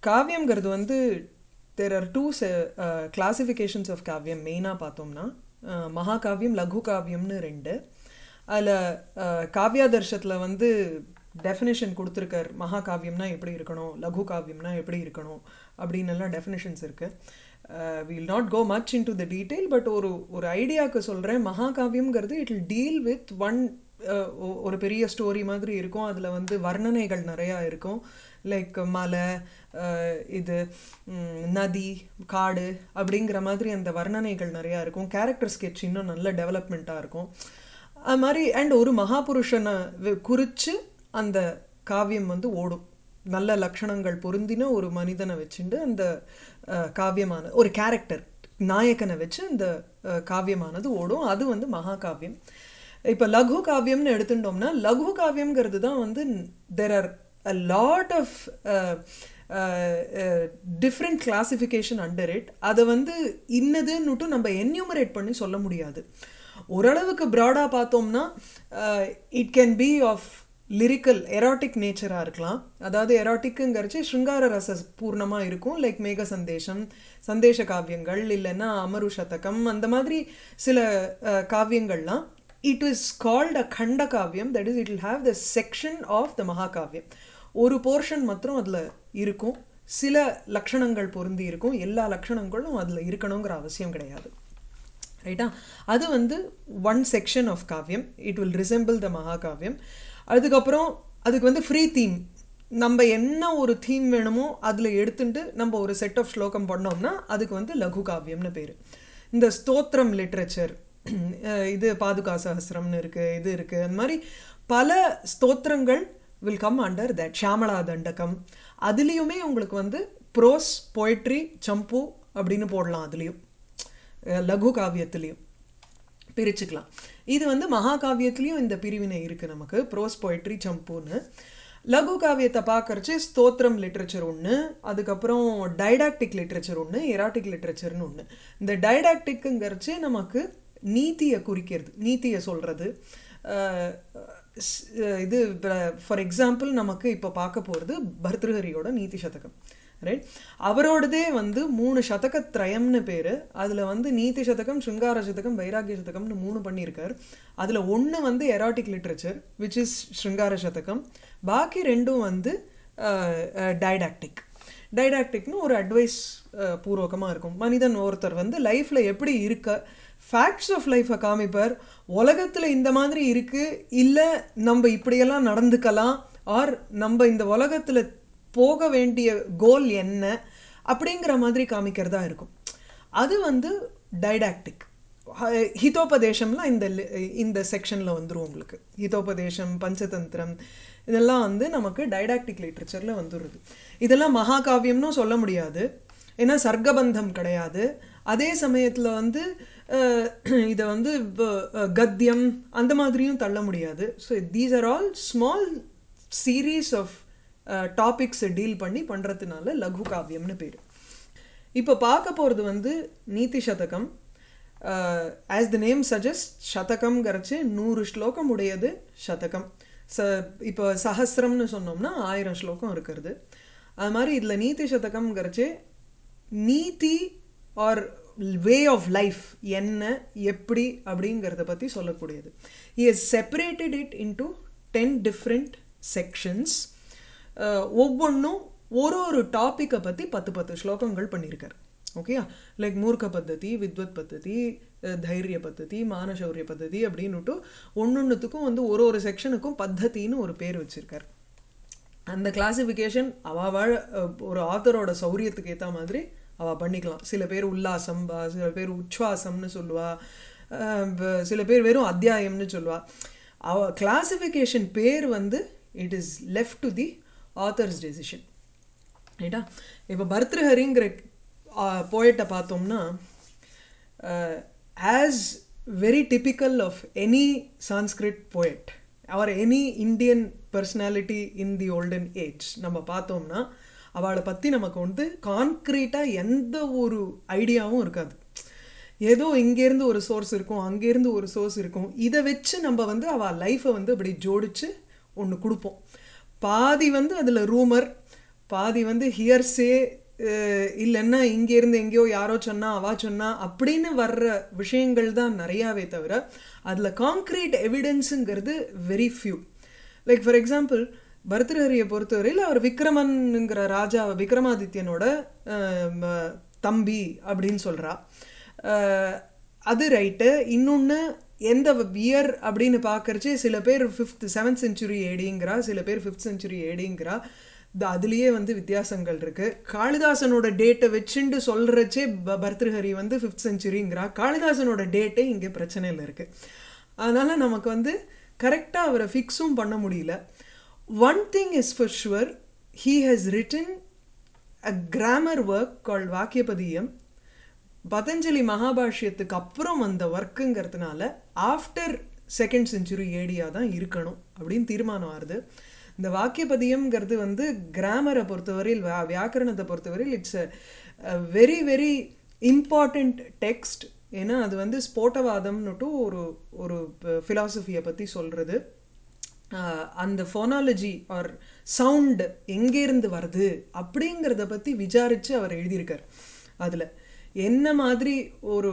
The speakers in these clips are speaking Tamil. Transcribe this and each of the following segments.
காவியம்ங்கிறது வந்து there are two classifications of காவியம் மெயினாக பார்த்தோம்னா அஹ், மகாகாவியம் லகு காவியம்னு ரெண்டு அதில் காவியாதர்ஷத்தில் வந்து டெஃபினேஷன் கொடுத்துருக்கார் மகாகாவியம்னா எப்படி இருக்கணும் லகு காவியம்னா எப்படி இருக்கணும் அப்படின்னு எல்லாம் டெஃபினேஷன்ஸ் இருக்குது will not go much into the detail but ஒரு ஒரு ஐடியாவுக்கு சொல்கிறேன் மகாகாவியம்ங்கிறது it will deal with one ஒரு பெரிய ஸ்டோரி மாதிரி இருக்கும் அதில் வந்து வர்ணனைகள் நிறையா இருக்கும் லைக் மலை அஹ், இது ம், நதி காடு அப்படிங்கிற மாதிரி அந்த வர்ணனைகள் நிறையா இருக்கும் கேரக்டர் ஸ்கெட்ச் இன்னும் நல்ல டெவலப்மெண்ட்டாக இருக்கும் அது மாதிரி அண்ட் ஒரு மகாபுருஷனை வி- குறிச்சு அந்த காவியம் வந்து ஓடும் நல்ல லட்சணங்கள் பொருந்தின ஒரு மனிதனை வச்சுண்டு அந்த அஹ், காவியமான ஒரு கேரக்டர் நாயகனை வச்சு அந்த அஹ், காவியமானது ஓடும் அது வந்து மகாகாவியம் இப்போ லகு காவியம்னு எடுத்துட்டோம்னா லகு காவியம்ங்கிறது தான் வந்து there are a lot of different classification under it அதை வந்து இன்னதுன்னுட்டு நம்ம என்யூமரேட் பண்ணி சொல்ல முடியாது ஓரளவுக்கு ப்ராடாக பார்த்தோம்னா it can be of lyrical erotic நேச்சராக இருக்கலாம் அதாவது எராட்டிக்குங்கிறச்சு ஸ்ருங்கார ரச பூர்ணமாக இருக்கும் லைக் மேக சந்தேஷம் சந்தேஷ காவியங்கள் இல்லைன்னா அமரு சதகம் அந்த மாதிரி சில அஹ், காவியங்கள்லாம் இட் இஸ் கால்ட் அ கண்ட காவியம் that is it will have the section of the மகாகாவியம் ஒரு போர்ஷன் மாத்திரம் அதில் இருக்கும் சில லக்ஷணங்கள் பொருந்தி இருக்கும் எல்லா லக்ஷணங்களும் அதில் இருக்கணுங்கிற அவசியம் கிடையாது ரைட்டா அது வந்து ஒன் செக்ஷன் ஆஃப் காவியம் இட் வில் ரிசெம்பிள் த மகாகாவியம் அதுக்கப்புறம் அதுக்கு வந்து ஃப்ரீ தீம் நம்ம என்ன ஒரு தீம் வேணுமோ அதில் எடுத்துட்டு நம்ம ஒரு செட் ஆஃப் ஸ்லோகம் பண்ணோம்னா அதுக்கு வந்து லகு காவியம்னு பேர் இந்த ஸ்தோத்திரம் லிட்ரேச்சர் இது பாதுகா சஹஸ்ரம்னு இருக்குது இது இருக்குது அந்த மாதிரி பல ஸ்தோத்திரங்கள் will come under that Shyamala Dandakam அதுலேயுமே உங்களுக்கு வந்து ப்ரோஸ் போய்ட்ரி சம்பு அப்படின்னு போடலாம் அதுலேயும் அஹ் லகு காவியத்திலையும் பிரிச்சுக்கலாம் இது வந்து மகாகாவியத்திலையும் இந்த பிரிவினை இருக்குது நமக்கு ப்ரோஸ் போய்ட்ரி சம்புன்னு லகு காவியத்தை பார்க்கறச்சு ஸ்தோத்திரம் லிட்ரேச்சர் ஒன்று அதுக்கப்புறம் டைடாக்டிக் லிட்ரேச்சர் ஒன்று எராட்டிக் லிட்ரேச்சர்னு ஒன்று இந்த டைடாக்டிக்குங்கிறச்சு நமக்கு நீதியை குறிக்கிறது நீதியை சொல்கிறது இது ஃபார் எக்ஸாம்பிள் நமக்கு இப்போ பார்க்க போகிறது பர்திருஹரியோட நீதி சதகம் ரைட் அவரோடதே வந்து மூணு சதகத்ரயம்னு பேர் அதில் வந்து நீதி சதகம் ஸ்ருங்கார சதகம் வைராகிய சதகம்னு மூணு பண்ணியிருக்கார் அதில் ஒன்று வந்து erotic literature which is Shringara Shatakam பாக்கி ரெண்டும் வந்து டைடாக்டிக் டைடாக்டிக்னு ஒரு அட்வைஸ் பூர்வகமாக இருக்கும் மனிதன் ஒருத்தர் வந்து லைஃப்பில் எப்படி இருக்க ஃபேக்ட்ஸ் ஆஃப் லைஃப்பை காமிப்பார் உலகத்தில் இந்த மாதிரி இருக்குது இல்லை நம்ம இப்படியெல்லாம் நடந்துக்கலாம் ஆர் நம்ம இந்த உலகத்தில் போக வேண்டிய கோல் என்ன அப்படிங்கிற மாதிரி காமிக்கிறதா இருக்கும் அது வந்து டைடாக்டிக் ஹிதோபதேசம்லாம் இந்த li- இந்த செக்ஷனில் வந்துடும் உங்களுக்கு ஹிதோபதேசம் பஞ்சதந்திரம் இதெல்லாம் வந்து நமக்கு டைடாக்டிக் லிட்ரேச்சரில் வந்துடுது இதெல்லாம் மகாகாவியம்னு சொல்ல முடியாது ஏன்னா சர்க்கபந்தம் கிடையாது அதே சமயத்தில் வந்து அஹ், இதை வந்து வ- அஹ், கத்தியம் அந்த மாதிரியும் தள்ள முடியாது so these are all small series of டாபிக்ஸை டீல் பண்ணி பண்ணுறதுனால லகு காவியம்னு பேர் இப்போ பார்க்க போகிறது வந்து Niti Shatakam as the name suggest சதகம்ங்கிறச்சு நூறு ஸ்லோகம் உடையது சதகம் ச இப்போ சஹஸ்ரம்னு சொன்னோம்னா ஆயிரம் ஸ்லோகம் இருக்கிறது அது மாதிரி இதில் நீதி சதகம்ங்கிறச்சு நீதி ஆர் வே ஆஃப் லைஃப் என்ன எப்படி அப்படிங்கிறத பற்றி சொல்லக்கூடியது he has separated it into ten different sections ஒவ்வொன்றும் ஒரு ஒரு டாப்பிக்கை பற்றி பத்து பத்து ஸ்லோகங்கள் பண்ணியிருக்கார் ஓகேயா லைக் மூர்க்க பத்ததி வித்வத் பத்ததி அஹ், தைரிய பத்ததி மானசௌரிய பத்ததி அப்படின்னுட்டு ஒன்னொன்றுத்துக்கும் வந்து ஒரு ஒரு செக்ஷனுக்கும் பத்தத்தின்னு ஒரு பேர் வச்சிருக்கார் அந்த கிளாசிஃபிகேஷன் அவாவாழ ஒரு ஆத்தரோட சௌரியத்துக்கு ஏற்ற மாதிரி அவள் பண்ணிக்கலாம் சில பேர் உல்லாசம் பா சில பேர் உச்வாசம்னு சொல்லுவா அஹ் வ- சில பேர் வெறும் அத்தியாயம்னு சொல்லுவா அவ கிளாசிஃபிகேஷன் பேர் வந்து it is left to the author's decision ரைட்டா இப்போ பர்திருஹரிங்கிற போயிட்டை பார்த்தோம்னா as very typical of any Sanskrit poet or any Indian personality in the olden age நம்ம பார்த்தோம்னா அவளை பற்றி நமக்கு வந்து கான்க்ரீட்டாக எந்த ஒரு ஐடியாவும் இருக்காது ஏதோ இங்கேருந்து ஒரு சோர்ஸ் இருக்கும் அங்கேருந்து ஒரு சோர்ஸ் இருக்கும் இதை வச்சு நம்ம வந்து அவள் லைஃப்பை வந்து அப்படி ஜோடிச்சு ஒன்று கொடுப்போம் பாதி வந்து அதில் ரூமர் பாதி வந்து ஹியர்ஸே இல்லைன்னா இங்கேருந்து எங்கேயோ யாரோ சொன்னா அவா சொன்னா அப்படின்னு வர்ற விஷயங்கள் தான் நிறையாவே தவிர அதில் காங்க்ரீட் எவிடன்ஸுங்கிறது very few like for example பர்தஹரியை பொறுத்தவரையில் அவர் விக்ரமன்ங்கிற ராஜா விக்ரமாதித்யனோட தம்பி அப்படின்னு சொல்கிறா அது ரைட்டு இன்னொன்று எந்த இயர் அப்படின்னு பார்க்கறச்சு சில பேர் ஃபிஃப்த் செவன்த் செஞ்சுரி ஏடிங்கிறா சில பேர் ஃபிஃப்த் செஞ்சுரி ஏடிங்கிறா அதுலேயே வந்து வித்தியாசங்கள் இருக்குது காளிதாசனோட டேட்டை வச்சுண்டு சொல்கிறச்சே ப பர்திருஹரி வந்து ஃபிஃப்த் செஞ்சுரிங்கிறா காளிதாசனோட டேட்டே இங்கே பிரச்சனையில் இருக்குது அதனால் நமக்கு வந்து கரெக்டாக அவரை ஃபிக்ஸும் பண்ண முடியல one thing is for sure he has written a grammar work call Vakyapadiyam Patanjali மகாபாஷ்யத்துக்கு அப்புறம் வந்த ஒர்க்குங்கிறதுனால ஆஃப்டர் செகண்ட் செஞ்சுரி ஏடியா தான் இருக்கணும் அப்படின்னு தீர்மானம் ஆகுது இந்த வாக்கியபதியம்ங்கிறது வந்து கிராமரை பொறுத்தவரையில் வியா வியாக்கரணத்தை பொறுத்தவரையில் it's a very very important text ஏன்னா அது வந்து ஸ்போட்டவாதம்னுட்டு ஒரு ஒரு ஃபிலாசபியை பற்றி சொல்கிறது அந்த ஃபோனாலஜி ஆர் சவுண்டு எங்கேருந்து வருது அப்படிங்கிறத பற்றி விசாரித்து அவர் எழுதியிருக்கார் அதில் என்ன மாதிரி ஒரு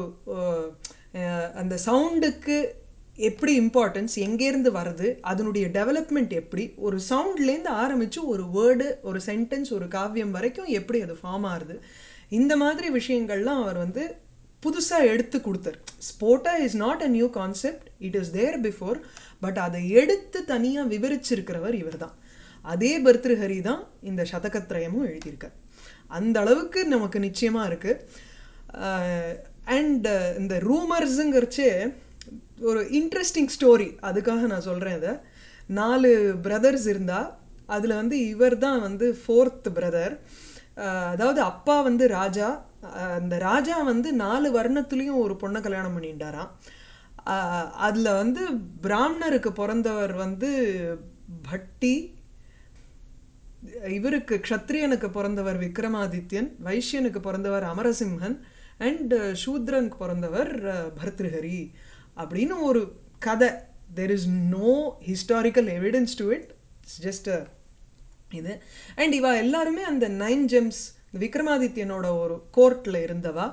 அந்த சவுண்டுக்கு எப்படி இம்பார்ட்டன்ஸ் எங்கேருந்து வருது அதனுடைய டெவலப்மெண்ட் எப்படி ஒரு சவுண்ட்லேருந்து ஆரம்பித்து ஒரு வேர்டு ஒரு சென்டென்ஸ் ஒரு காவியம் வரைக்கும் எப்படி அது ஃபார்ம் ஆகுது இந்த மாதிரி விஷயங்கள்லாம் அவர் வந்து புதுசாக எடுத்து கொடுத்தார் ஸ்போட்டா is not a new concept it is there before but அதை எடுத்து தனியாக விவரிச்சிருக்கிறவர் இவர் தான் அதே பர்திருஹரி தான் இந்த சதகத்ரயமும் எழுதியிருக்கார் அந்த அளவுக்கு நமக்கு நிச்சயமாக இருக்குது அண்ட் இந்த ரூமர்ஸுங்கிறச்சே ஒரு இன்ட்ரெஸ்டிங் ஸ்டோரி அதுக்காக நான் சொல்கிறேன் இதை நாலு பிரதர்ஸ் இருந்தால் அதில் வந்து இவர் தான் வந்து ஃபோர்த் பிரதர் அதாவது அப்பா வந்து ராஜா அந்த ராஜா வந்து நாலு வர்ணத்துலேயும் ஒரு பொண்ணை கல்யாணம் பண்ணிட்டாராம் அதில் வந்து பிராமணருக்கு பிறந்தவர் வந்து பட்டி இவருக்கு க்ஷத்ரியனுக்கு பிறந்தவர் விக்ரமாதித்யன் வைஷ்யனுக்கு பிறந்தவர் அமரசிம்ஹன் அண்ட் சூத்ரனுக்கு பிறந்தவர் பர்திருஹரி அப்படின்னு ஒரு கதை there is no historical evidence to it it's just இது அண்ட் இவா எல்லாருமே அந்த நைன் ஜெம்ஸ் விக்ரமாதித்யனோட ஒரு கோர்ட்டில் இருந்தவா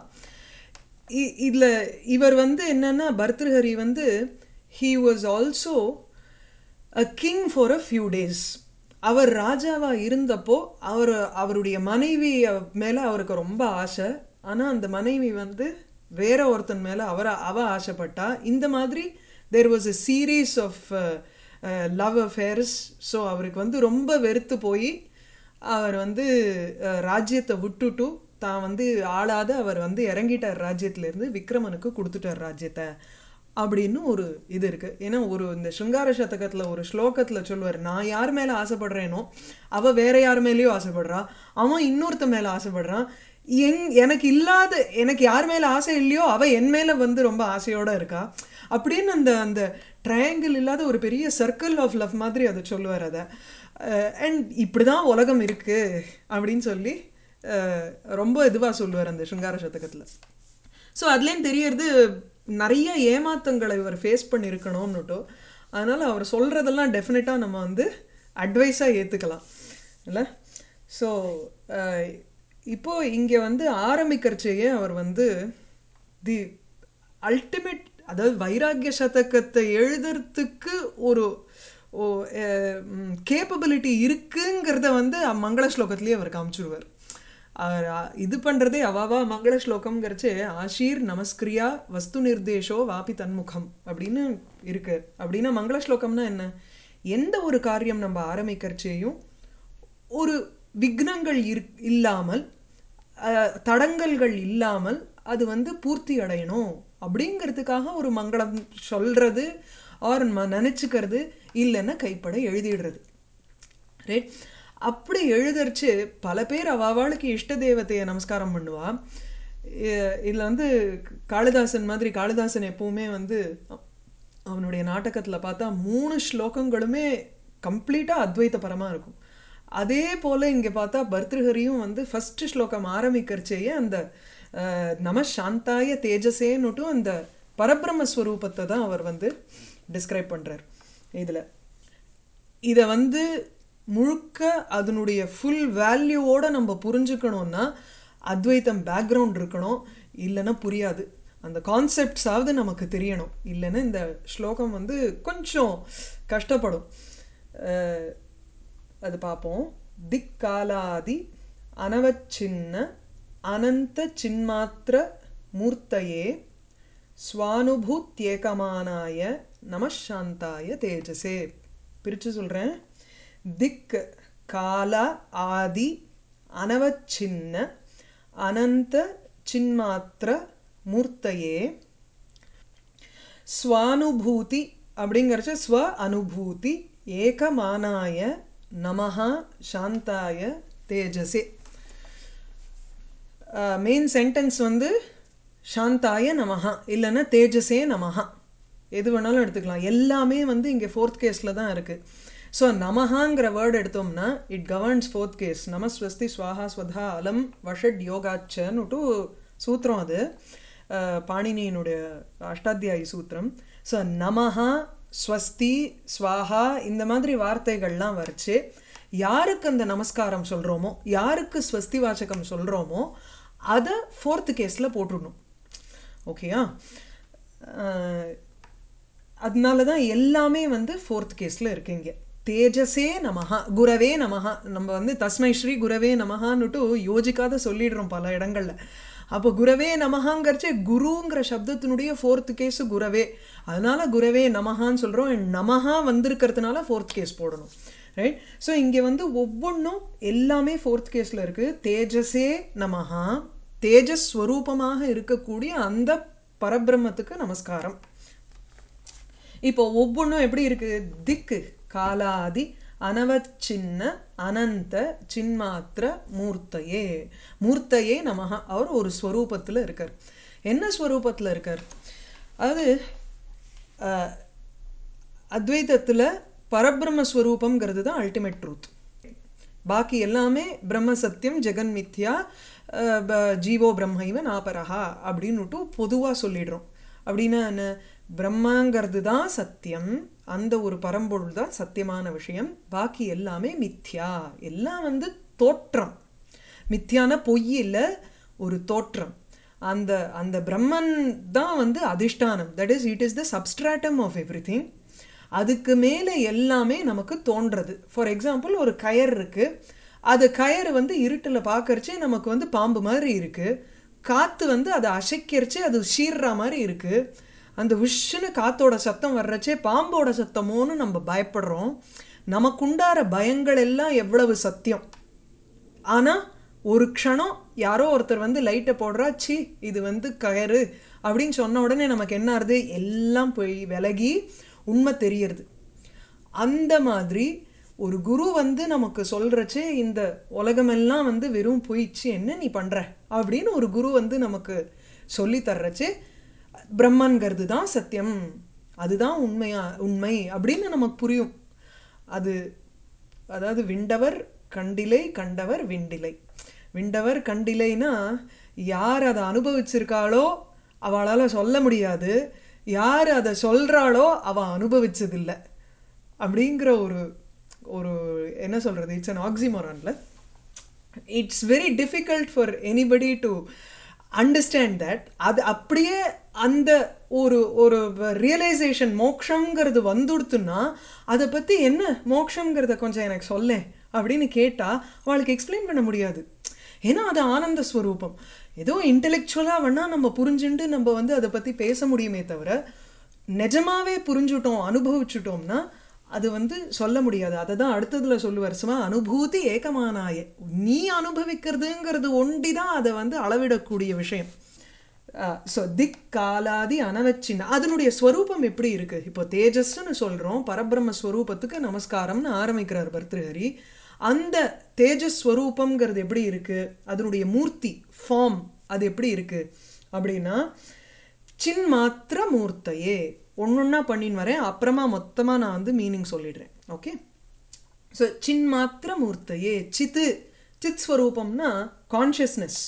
இதில் இவர் வந்து என்னன்னா பர்திருஹரி வந்து he was also a king for a few days அவர் ராஜாவா இருந்தப்போ அவர் அவருடைய மனைவி மேலே அவருக்கு ரொம்ப ஆசை ஆனால் அந்த மனைவி வந்து வேற ஒருத்தன் மேலே அவரை அவ ஆசைப்பட்டா இந்த மாதிரி there was a series of love affairs so அவருக்கு வந்து ரொம்ப வெறுத்து போய் அவர் வந்து ராஜ்யத்தை விட்டுட்டு தான் வந்து ஆளாத அவர் வந்து இறங்கிட்டார் ராஜ்யத்திலேருந்து விக்ரமனுக்கு கொடுத்துட்டார் ராஜ்யத்தை அப்படின்னு ஒரு இது இருக்குது ஏன்னா ஒரு இந்த சிங்கார சதகத்தில் ஒரு ஸ்லோகத்தில் சொல்லுவார் நான் யார் மேலே ஆசைப்படுறேனோ அவள் வேற யார் மேலேயோ ஆசைப்படுறா அவன் இன்னொருத்த மேலே ஆசைப்படுறான் எங் எனக்கு இல்லாத எனக்கு யார் மேலே ஆசை இல்லையோ அவள் என் மேலே வந்து ரொம்ப ஆசையோடு இருக்கா அப்படின்னு அந்த அந்த ட்ரையாங்கிள் இல்லாத ஒரு பெரிய சர்க்கிள் ஆஃப் லவ் மாதிரி அதை சொல்லுவார் அதை அண்ட் இப்படி தான் உலகம் இருக்குது அப்படின்னு சொல்லி ரொம்ப இதுவாக சொல்லுவார் அந்த சிங்கார சதகத்தில் ஸோ அதுலேயும் தெரியறது நிறைய ஏமாத்தங்களை இவர் ஃபேஸ் பண்ணியிருக்கணும்னுட்டோ அதனால் அவர் சொல்கிறதெல்லாம் டெஃபினட்டாக நம்ம வந்து அட்வைஸாக ஏற்றுக்கலாம் இல்லை ஸோ இப்போது இங்கே வந்து ஆரம்பிக்கிறச்சேயே அவர் வந்து தி அல்டிமேட் அதாவது வைராக்கிய சதக்கத்தை எழுதுறதுக்கு ஒரு ஓ கேப்பபிலிட்டி இருக்குங்கிறத வந்து மங்கள ஸ்லோகத்திலேயே அவர் காமிச்சிருவார் இது பண்ணுறதே அவாவா மங்கள ஸ்லோகம்ங்கிறச்சு ஆஷீர் நமஸ்கிரியா வஸ்து நிர்தேஷோ வாபி தன்முகம் அப்படின்னு இருக்கு அப்படின்னா மங்கள ஸ்லோகம்னா என்ன எந்த ஒரு காரியம் நம்ம ஆரம்பிக்கிறச்சேயும் ஒரு விக்னங்கள் இரு இல்லாமல் தடங்கல்கள் இல்லாமல் அது வந்து பூர்த்தி அடையணும் அப்படிங்கிறதுக்காக ஒரு மங்களம் சொல்கிறது ஆர் நினச்சிக்கிறது இல்லைன்னா கைப்பட எழுதிடுறது ரைட் அப்படி எழுதரிச்சு பல பேர் அவளுக்கு இஷ்ட தேவதையை நமஸ்காரம் பண்ணுவா இதில் வந்து காளிதாசன் மாதிரி காளிதாசன் எப்பவுமே வந்து அவனுடைய நாடகத்தில் பார்த்தா மூணு ஸ்லோகங்களுமே கம்ப்ளீட்டாக அத்வைத்தபரமாக இருக்கும் அதே போல் இங்கே பார்த்தா பர்திருஹரியும் வந்து ஃபஸ்ட்டு ஸ்லோகம் ஆரம்பிக்கிறச்சேயே அந்த நம சாந்தாய தேஜசேன்னுட்டும் அந்த பரபிரம்மஸ்வரூபத்தை தான் அவர் வந்து டிஸ்கிரைப் பண்ணுறார் இதில் இதை வந்து முழுக்க அதனுடைய ஃபுல் வேல்யூவோட நம்ம புரிஞ்சுக்கணும்னா அத்வைத்தம் பேக்ரவுண்ட் இருக்கணும் இல்லைன்னா புரியாது அந்த கான்செப்ட்ஸாவது நமக்கு தெரியணும் இல்லைன்னா இந்த ஸ்லோகம் வந்து கொஞ்சம் கஷ்டப்படும் அஹ், அது பார்ப்போம் திக்காலாதி அனவச்சின்ன அனந்த சின்மாத்திர மூர்த்தயே ஸ்வானுபூத்யேகமானாய நமசாந்தாய தேஜசே பிரித்து சொல்கிறேன் திக் கால ஆதி அனவச்சின்ன அனந்த சின்மாத்திர மூர்த்தயே ஸ்வானுபூதி அப்படிங்கிறச்ச ஸ்வ அனுபூதி ஏகமானாய நமஹா சாந்தாய தேஜசே மெயின் சென்டென்ஸ் வந்து சாந்தாய நமஹா இல்லைன்னா தேஜசே நமஹா எது வேணாலும் எடுத்துக்கலாம் எல்லாமே வந்து இங்கே ஃபோர்த் கேஸில் தான் இருக்குது ஸோ நமஹாங்கிற வேர்டு எடுத்தோம்னா இட் கவர்ன்ஸ் ஃபோர்த் கேஸ் நமஸ்வஸ்தி ஸ்வாஹா ஸ்வதா அலம் வஷட் யோகாச்சன்னுட்டு சூத்திரம் அது அஹ், பாணினியினுடைய அஷ்டாத்தியாயி சூத்திரம் ஸோ நமஹா ஸ்வஸ்தி ஸ்வாஹா இந்த மாதிரி வார்த்தைகள்லாம் வரைச்சு யாருக்கு அந்த நமஸ்காரம் சொல்கிறோமோ யாருக்கு ஸ்வஸ்தி வாச்சகம் சொல்கிறோமோ அதை ஃபோர்த்து கேஸில் போட்டுடணும் ஓகேயா அஹ், அதனால தான் எல்லாமே வந்து ஃபோர்த் கேஸில் இருக்கு இங்கே தேஜஸே நமஹா குரவே நமஹா நம்ம வந்து தஸ்மை ஸ்ரீ குரவே நமஹான்னுட்டு யோசிக்காத சொல்லிடுறோம் பல இடங்கள்ல அப்போ குரவே நமஹாங்கிறச்சே குருங்கிற சப்தத்தினுடைய ஃபோர்த் கேஸு குரவே அதனால குரவே நமஹான்னு சொல்கிறோம் நமஹா வந்திருக்கிறதுனால ஃபோர்த் கேஸ் போடணும் ரைட் ஸோ இங்கே வந்து ஒவ்வொன்றும் எல்லாமே ஃபோர்த் கேஸில் இருக்குது தேஜஸே நமஹா தேஜஸ் ஸ்வரூபமாக இருக்கக்கூடிய அந்த பரபிரம்மத்துக்கு நமஸ்காரம் இப்போ ஒவ்வொன்றும் எப்படி இருக்கு திக்கு காலாதி அனவச்சின்ன அனந்த சின்மாத்திர மூர்த்தையே மூர்த்தையே நமஹ அவர் ஒரு ஸ்வரூபத்தில் இருக்கார் என்ன ஸ்வரூபத்தில் இருக்கார் அதாவது அஹ், அத்வைதத்தில் பரபிரம்ம ஸ்வரூபம்ங்கிறது தான் அல்டிமேட் ட்ரூத் பாக்கி எல்லாமே பிரம்ம சத்தியம் ஜெகன் மித்யா அஹ், ப- ஜீவோ பிரம்மைவ நாபரஹா அப்படின்னுட்டு பொதுவாக சொல்லிடுறோம் அப்படின்னா என்ன பிரம்மாங்கிறது தான் சத்தியம் அந்த ஒரு பரம்பொருள் தான் சத்தியமான விஷயம் பாக்கி எல்லாமே மித்யா எல்லாம் வந்து தோற்றம் மித்யான பொய் இல்லை ஒரு தோற்றம் அந்த அந்த பிரம்மன் தான் வந்து அதிஷ்டானம் that is it is the substratum of every அதுக்கு மேலே எல்லாமே நமக்கு தோன்றது ஃபார் எக்ஸாம்பிள் ஒரு கயர் இருக்குது அது கயர் வந்து இருட்டில் பார்க்கறச்சே நமக்கு வந்து பாம்பு மாதிரி இருக்குது காற்று வந்து அதை அசைக்கிறச்சே அது சீர்ற மாதிரி இருக்குது அந்த உஷ்ஷுன்னு காத்தோட சத்தம் வர்றச்சே பாம்போட சத்தமோன்னு நம்ம பயப்படுறோம் நமக்குண்டார பயங்கள் எல்லாம் எவ்வளவு சத்தியம் ஆனால் ஒரு க்ஷணம் யாரோ ஒருத்தர் வந்து லைட்டை போடுறா சி இது வந்து கயறு அப்படின்னு சொன்ன உடனே நமக்கு என்ன ஆறுது எல்லாம் போய் விலகி உண்மை தெரியறது அந்த மாதிரி ஒரு குரு வந்து நமக்கு சொல்கிறச்சே இந்த உலகமெல்லாம் வந்து வெறும் போயிடுச்சு என்ன நீ பண்ணுற அப்படின்னு ஒரு குரு வந்து நமக்கு சொல்லி தர்றச்சே பிரம்மன்கிறது தான் சத்தியம் அதுதான் உண்மையா உண்மை அப்படின்னு நமக்கு புரியும் அது அதாவது விண்டவர் கண்டிலை கண்டவர் விண்டிலை விண்டவர் கண்டிலைனா யார் அதை அனுபவிச்சிருக்காளோ அவளால் சொல்ல முடியாது யார் அதை சொல்கிறாளோ அவள் அனுபவிச்சதில்லை அப்படிங்கிற ஒரு ஒரு என்ன சொல்கிறது இட்ஸ் அன் ஆக்சிமோரான்ல it's very difficult for anybody to understand that அது அப்படியே அந்த ஒரு ஒரு ரியலைசேஷன் மோக்ஷங்கிறது வந்துடுத்துன்னா அதை பற்றி என்ன மோக்ஷங்கிறத கொஞ்சம் எனக்கு சொல்லேன் அப்படின்னு கேட்டால் அவளுக்கு எக்ஸ்பிளைன் பண்ண முடியாது ஏன்னா அது ஆனந்த ஸ்வரூபம் ஏதோ இன்டெலெக்சுவலாக வேணால் நம்ம புரிஞ்சுண்டு நம்ம வந்து அதை பற்றி பேச முடியுமே தவிர நிஜமாவே புரிஞ்சுட்டோம் அனுபவிச்சுட்டோம்னா அது வந்து சொல்ல முடியாது அதை தான் அடுத்ததுல சொல்லுவார் சும்மா அனுபூதி ஏகமானாய நீ அனுபவிக்கிறதுங்கிறது ஒண்டி தான் அதை வந்து அளவிடக்கூடிய விஷயம் ஸோ திக் காலாதி அனவச்சின் அதனுடைய ஸ்வரூபம் எப்படி இருக்கு இப்போ தேஜஸ்ன்னு சொல்றோம் பரபிரம்ம ஸ்வரூபத்துக்கு நமஸ்காரம்னு ஆரம்பிக்கிறார் பர்திருஹரி அந்த தேஜஸ் ஸ்வரூபம்ங்கிறது எப்படி இருக்கு அதனுடைய மூர்த்தி ஃபார்ம் அது எப்படி இருக்கு அப்படின்னா சின்மாத்திர மூர்த்தையே ஒன்னொன்னா பண்ணின்னு வரேன் அப்புறமா மொத்தமாக நான் வந்து மீனிங் சொல்லிடுறேன் ஓகே ஸோ சின்மாத்திர மூர்த்தையே சித்து சித் ஸ்வரூபம்னா கான்ஷியஸ்னஸ்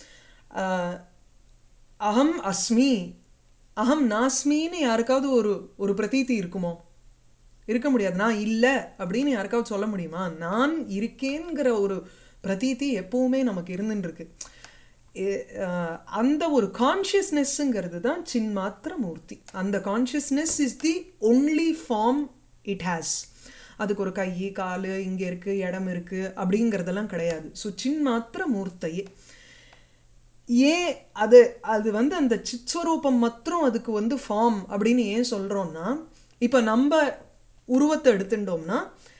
அகம் அஸ்மி அகம் நாஸ்மின்னு யாருக்காவது ஒரு ஒரு பிரதீதி இருக்குமோ இருக்க முடியாது நான் இல்லை அப்படின்னு யாருக்காவது சொல்ல முடியுமா நான் இருக்கேங்கிற ஒரு பிரதீதி எப்பவுமே நமக்கு இருந்துட்டு இருக்கு எ- அஹ் அந்த ஒரு கான்ஷியஸ்னஸ்ங்கிறது தான் சின்மாத்திர மூர்த்தி அந்த consciousness is the only form it has அதுக்கு ஒரு கை கால் இங்கே இருக்கு இடம் இருக்கு அப்படிங்கிறதெல்லாம் கிடையாது ஸோ சின்மாத்திர மூர்த்தையே ஏன் அது அது வந்து அந்த சித்ஸ்வரூபம் மாத்திரம் அதுக்கு வந்து ஃபார்ம் அப்படின்னு ஏன் சொல்கிறோம்னா இப்போ நம்ம உருவத்தை எடுத்துட்டோம்னா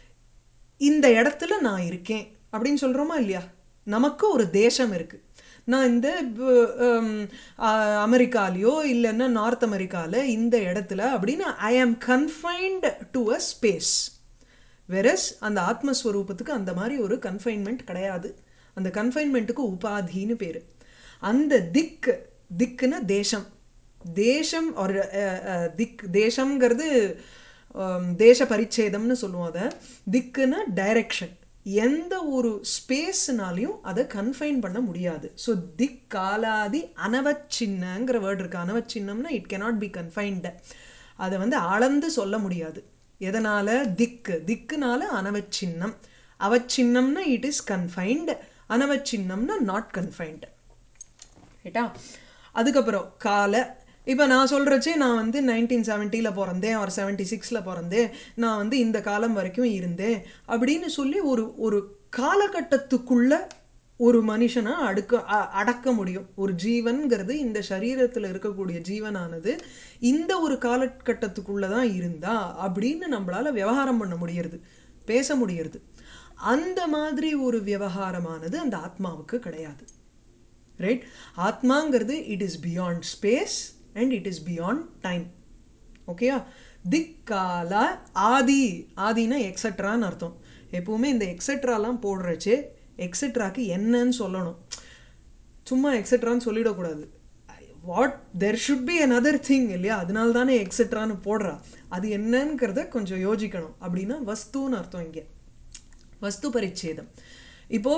இந்த இடத்துல நான் இருக்கேன் அப்படின்னு சொல்கிறோமா இல்லையா நமக்கு ஒரு தேசம் இருக்குது நான் இந்த ப- ஹம், அ- அமெரிக்காலேயோ இல்லைன்னா நார்த் அமெரிக்காவில் இந்த இடத்துல அப்படின்னு I am confined to a space versus அந்த ஆத்மஸ்வரூபத்துக்கு அந்த மாதிரி ஒரு கன்ஃபைன்மெண்ட் கிடையாது அந்த கன்ஃபைன்மெண்ட்டுக்கு உபாதின்னு பேர் அந்த திக்கு திக்குன்னா தேசம் தேசம் ஒரு அஹ், அஹ், திக் தேசம்ங்கிறது ஹம், தேச பரிச்சேதம்னு சொல்லுவோம் அதை திக்குன்னா டைரக்ஷன் எந்த ஒரு ஸ்பேஸ்னாலையும் அதை கன்ஃபைன் பண்ண முடியாது ஸோ திக் காலாதி அனவச்சின்னங்கிற வேர்டு இருக்கு அனவச்சின்னம்னா இட் cannot பி கன்ஃபைன்டு அதை வந்து அளந்து சொல்ல முடியாது எதனால திக்கு திக்குனால அனவச்சின்னம் அவச்சின்னம்னா இட் இஸ் கன்ஃபைன்டு அனவச்சின்னம்னா நாட் கன்ஃபைன்டு ரைட்டா அதுக்கப்புறம் கால இப்போ நான் சொல்கிறச்சே நான் வந்து நைன்டீன் செவன்ட்டியில் பிறந்தேன் ஒரு செவன்ட்டி சிக்ஸில் பிறந்தேன் நான் வந்து இந்த காலம் வரைக்கும் இருந்தேன் அப்படின்னு சொல்லி ஒரு ஒரு காலகட்டத்துக்குள்ள ஒரு மனுஷனை அடுக்க அ- அடக்க முடியும் ஒரு ஜீவன்கிறது இந்த சரீரத்தில் இருக்கக்கூடிய ஜீவனானது இந்த ஒரு காலகட்டத்துக்குள்ள தான் இருந்தா அப்படின்னு நம்மளால விவகாரம் பண்ண முடியறது பேச முடியறது அந்த மாதிரி ஒரு விவகாரமானது அந்த ஆத்மாவுக்கு கிடையாது ரைட் ஆத்மாங்கிறது it is beyond space and it is beyond time ஓகேயா திக்கால ஆதி ஆதினா எக்ஸட்ரான்னு அர்த்தம் எப்பவுமே இந்த எக்ஸட்ராலாம் போடுறச்சு எக்ஸட்ராக்கு என்னன்னு சொல்லணும் சும்மா எக்ஸட்ரான்னு சொல்லிடக்கூடாது what there should be another thing இல்லையா அதனால தானே எக்ஸட்ரான்னு போடுறா அது என்னங்கிறத கொஞ்சம் யோசிக்கணும் அப்படின்னா வஸ்துன்னு அர்த்தம் இங்கே வஸ்து பரிச்சேதம் இப்போ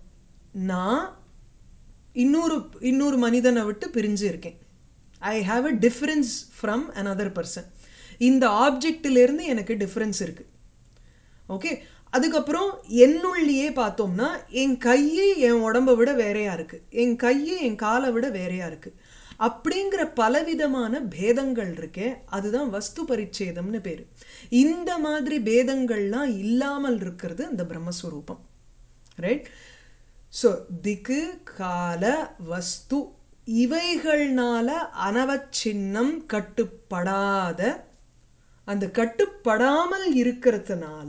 நான் இன்னொரு இன்னொரு மனிதனை விட்டு பிரிஞ்சு இருக்கேன் I have a difference from another person இந்த ஆப்ஜெக்டிலேருந்து எனக்கு டிஃப்ரென்ஸ் இருக்குது ஓகே அதுக்கப்புறம் என்னுள்ளேயே பார்த்தோம்னா என் கையை என் உடம்பை விட வேறையா இருக்கு என் கையை என் காலை விட வேறையா இருக்கு அப்படிங்கிற பலவிதமான பேதங்கள் இருக்கே அதுதான் வஸ்து பரிச்சேதம்னு பேரு இந்த மாதிரி பேதங்கள்லாம் இல்லாமல் இருக்கிறது அந்த பிரம்மஸ்வரூபம் ரைட் ஸோ திக்கு கால வஸ்து இவைகள்னால அனவச்சின்னம் கட்டுப்படாத அந்த கட்டுப்படாமல் இருக்கிறதுனால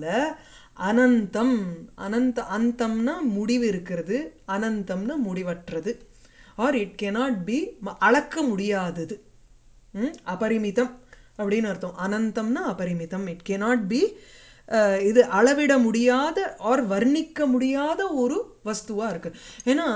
அனந்தம் அனந்த அந்தம்னா முடிவு இருக்கிறது அனந்தம்னா முடிவற்றது ஆர் இட் கெனாட் பி அளக்க முடியாதது ம்? அபரிமிதம் அப்படின்னு அர்த்தம் அனந்தம்னா அபரிமிதம் இட் கெனாட் பி இது அளவிட முடியாத ஆர் வர்ணிக்க முடியாத ஒரு வஸ்துவா இருக்கு ஏன்னா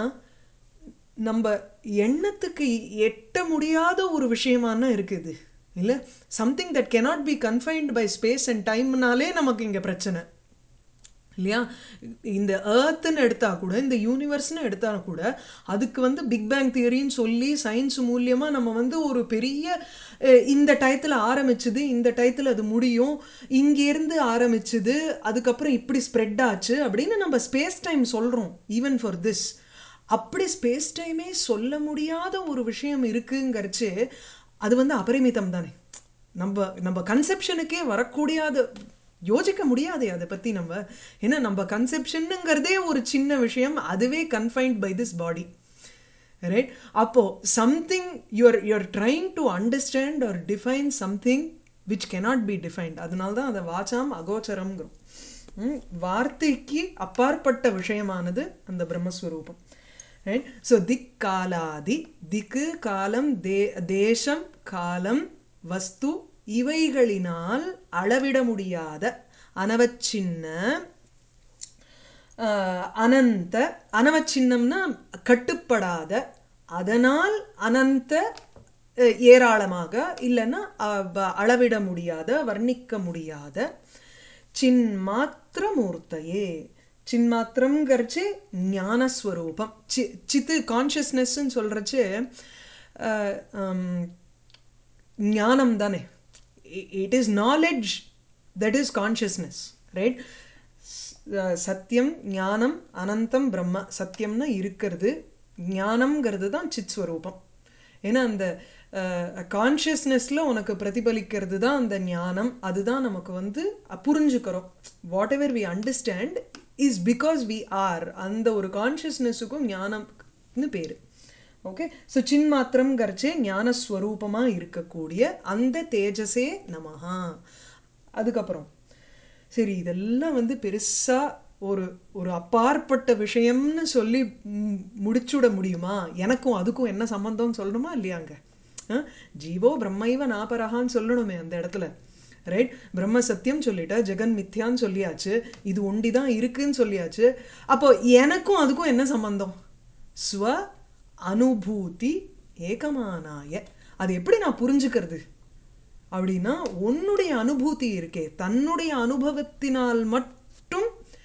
நம்ம எண்ணத்துக்கு எட்ட முடியாத ஒரு விஷயமான இருக்குது இல்லை something that cannot be confined by space and டைம்னாலே நமக்கு இங்கே பிரச்சனை இல்லையா இந்த ஏர்த்துன்னு எடுத்தா கூட இந்த யூனிவர்ஸ்னு எடுத்தா கூட அதுக்கு வந்து பிக் பேங் தியரின்னு சொல்லி சயின்ஸ் மூலியமாக நம்ம வந்து ஒரு பெரிய அஹ், இந்த டயத்தில் ஆரம்பிச்சுது இந்த டயத்தில் அது முடியும் இங்கேருந்து ஆரம்பிச்சுது அதுக்கப்புறம் இப்படி ஸ்ப்ரெட் ஆச்சு அப்படின்னு நம்ம ஸ்பேஸ் டைம் சொல்கிறோம் ஈவன் ஃபார் திஸ் அப்படி ஸ்பேஸ் டைமே சொல்ல முடியாத ஒரு விஷயம் இருக்குங்கிறச்சு அது வந்து அபரிமிதம் தானே நம்ம நம்ம கன்செப்ஷனுக்கே வரக்கூடியாத யோசிக்க முடியாதே அதை பற்றி நம்ம ஏன்னா நம்ம கன்செப்ஷனுங்கிறதே ஒரு சின்ன விஷயம் அதுவே confined by this body right அப்போ something you are you are trying to understand or define something which cannot be defined அதனால தான் அதை வாச்சாம் அகோச்சரம்ங்கிறோம் ம், வார்த்தைக்கு அப்பாற்பட்ட விஷயமானது அந்த பிரம்மஸ்வரூபம் ரைட் ஸோ திக் காலாதி திக்கு காலம் தே தேசம் காலம் வஸ்து இவைகளினால் அளவிட முடியாத அனவச்சின்ன ஆஹ், அனந்த அனவச்சின்னம்னா கட்டுப்படாத அதனால் அனந்த அஹ், ஏராளமாக இல்லைன்னா அஹ், வ- அளவிட முடியாத வர்ணிக்க முடியாத சின்மாத்திரமூர்த்தையே சின்மாத்திரம்ங்கிறச்சு ஞானஸ்வரூபம் சி சித்து கான்ஷியஸ்னஸ்ன்னு சொல்கிறச்சு ஞானம் தானே it is knowledge that is consciousness right சத்தியம் ஞானம் அனந்தம் பிரம்ம சத்தியம்னா இருக்கிறது ஞானம்ங்கிறது தான் சித் ஸ்வரூபம் ஏன்னா அந்த கான்ஷியஸ்னஸில் உனக்கு பிரதிபலிக்கிறது தான் அந்த ஞானம் அதுதான் நமக்கு வந்து புரிஞ்சுக்கிறோம் whatever we understand is because we are அந்த ஒரு கான்ஷியஸ்னஸுக்கும் ஞானம்னு பேர் ஓகே ஸோ சின் மாத்திரம்ங்கிறச்சே ஞானஸ்வரூபமாக இருக்கக்கூடிய அந்த தேஜஸே நமஹா அதுக்கப்புறம் சரி இதெல்லாம் வந்து பெருசாக ஒரு ஒரு அப்பாற்பட்ட விஷயம்னு சொல்லி முடிச்சுட முடியுமா எனக்கும் அதுக்கும் என்ன சம்மந்தம்னு சொல்லணுமா இல்லையாங்க ஜீவோ பிரம்மைவ நாபரகான்னு சொல்லணுமே அந்த இடத்துல ரைட் பிரம்ம சத்தியம் சொல்லிட்டா ஜெகன் மித்யான்னு சொல்லியாச்சு இது ஒண்டி தான் இருக்குன்னு சொல்லியாச்சு அப்போ எனக்கும் அதுக்கும் என்ன சம்பந்தம் ஸ்வ அனுபூதி ஏகமானாய அது எப்படி நான் புரிஞ்சுக்கிறது அப்படின்னா உன்னுடைய அனுபூதி இருக்கே தன்னுடைய அனுபவத்தினால் மட்டும்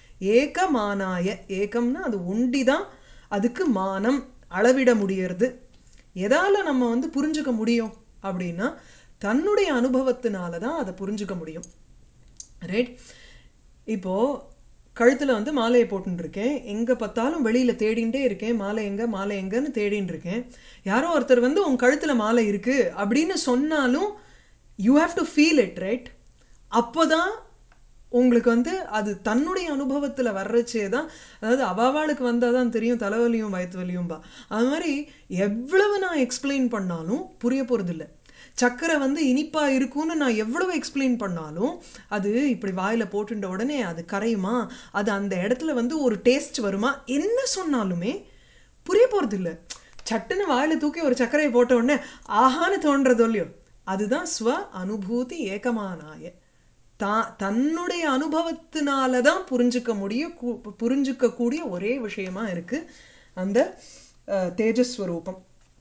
ஏகமானாய ஏகம்னா அது ஒண்டி தான் அதுக்கு மானம் அளவிட முடியறது எதால நம்ம வந்து புரிஞ்சுக்க முடியும் அப்படின்னா தன்னுடைய அனுபவத்தினால தான் அதை புரிஞ்சுக்க முடியும் ரைட் இப்போது கழுத்தில் வந்து மாலையை போட்டுருக்கேன் எங்கே பார்த்தாலும் வெளியில் தேடிகிட்டே இருக்கேன் மாலை எங்கே மாலை எங்கன்னு தேடின்னு இருக்கேன் யாரோ ஒருத்தர் வந்து உன் கழுத்தில் மாலை இருக்குது அப்படின்னு சொன்னாலும் you have to feel it right அப்போ தான் உங்களுக்கு வந்து அது தன்னுடைய அனுபவத்தில் வர்றச்சே தான் அதாவது அவாவாளுக்கு வந்தால் தான் தெரியும் தலைவலியும் வயிற்று வலியும்பா அது மாதிரி எவ்வளவு நான் எக்ஸ்பிளைன் பண்ணாலும் புரிய போகிறதில்ல சக்கரை வந்து இனிப்பாக இருக்கும்னு நான் எவ்வளவு எக்ஸ்பிளைன் பண்ணாலும் அது இப்படி வாயில் போட்டுட்ட உடனே அது கரையுமா அது அந்த இடத்துல வந்து ஒரு டேஸ்ட் வருமா என்ன சொன்னாலுமே புரிய போகிறதில்ல சட்டுன்னு வாயில் தூக்கி ஒரு சர்க்கரையை போட்ட உடனே ஆஹான்னு தோன்றதோ இல்லையோ அதுதான் ஸ்வ அனுபூதி ஏகமானாய தா தன்னுடைய அனுபவத்தினால தான் புரிஞ்சுக்க முடியும் புரிஞ்சுக்கக்கூடிய ஒரே விஷயமா இருக்கு அந்த தேஜஸ்வரூபம்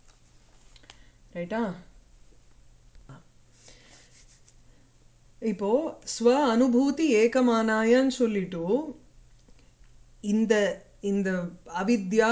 ரைட்டா இப்போ ஸ்வ அனுபூதி ஏகமானாயன்னு சொல்லிட்டு இந்த இந்த அவித்யா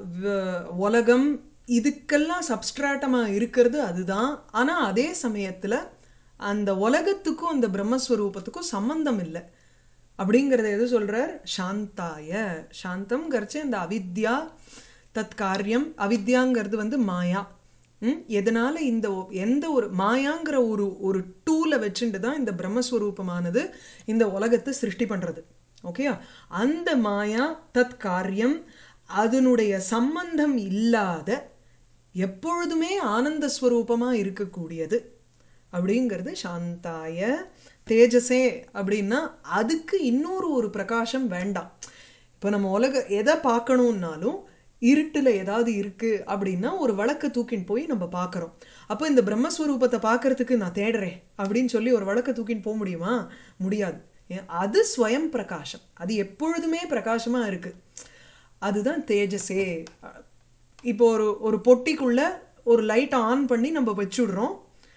உலகம் இதுக்கெல்லாம் சப்ஸ்ட்ராட்டமாக இருக்கிறது அதுதான் ஆனால் அதே சமயத்தில் அந்த உலகத்துக்கும் அந்த பிரம்மஸ்வரூபத்துக்கும் சம்பந்தம் இல்லை அப்படிங்கிறத எது சொல்கிறார் சாந்தாய சாந்தம்ங்கிறச்சு அந்த அவித்யா தத் காரியம் அவித்யாங்கிறது வந்து மாயா எதனால் இந்த எந்த ஒரு மாயாங்கிற ஒரு ஒரு டூலை வச்சுட்டு தான் இந்த பிரம்மஸ்வரூபமானது இந்த உலகத்தை சிருஷ்டி பண்ணுறது ஓகேயா அந்த மாயா தத் காரியம் அதனுடைய சம்பந்தம் இல்லாத எப்பொழுதுமே ஆனந்த ஸ்வரூபமாக இருக்கக்கூடியது அப்படிங்கிறது சாந்தாய தேஜஸே அப்படின்னா அதுக்கு இன்னொரு ஒரு பிரகாசம் வேண்டாம் இப்போ நம்ம உலக எதை பார்க்கணுன்னாலும் இருட்டில் ஏதாவது இருக்குது அப்படின்னா ஒரு வழக்கை தூக்கின்னு போய் நம்ம பார்க்குறோம் அப்போ இந்த பிரம்மஸ்வரூபத்தை பார்க்கறதுக்கு நான் தேடுறேன் அப்படின்னு சொல்லி ஒரு வழக்கை தூக்கின்னு போக முடியுமா முடியாது அது ஸ்வயம் பிரகாசம் அது எப்பொழுதுமே பிரகாசமாக இருக்குது அதுதான் தேஜஸே இப்போ ஒரு ஒரு பொட்டிக்குள்ளே ஒரு லைட்டை ஆன் பண்ணி நம்ம வச்சுடுறோம்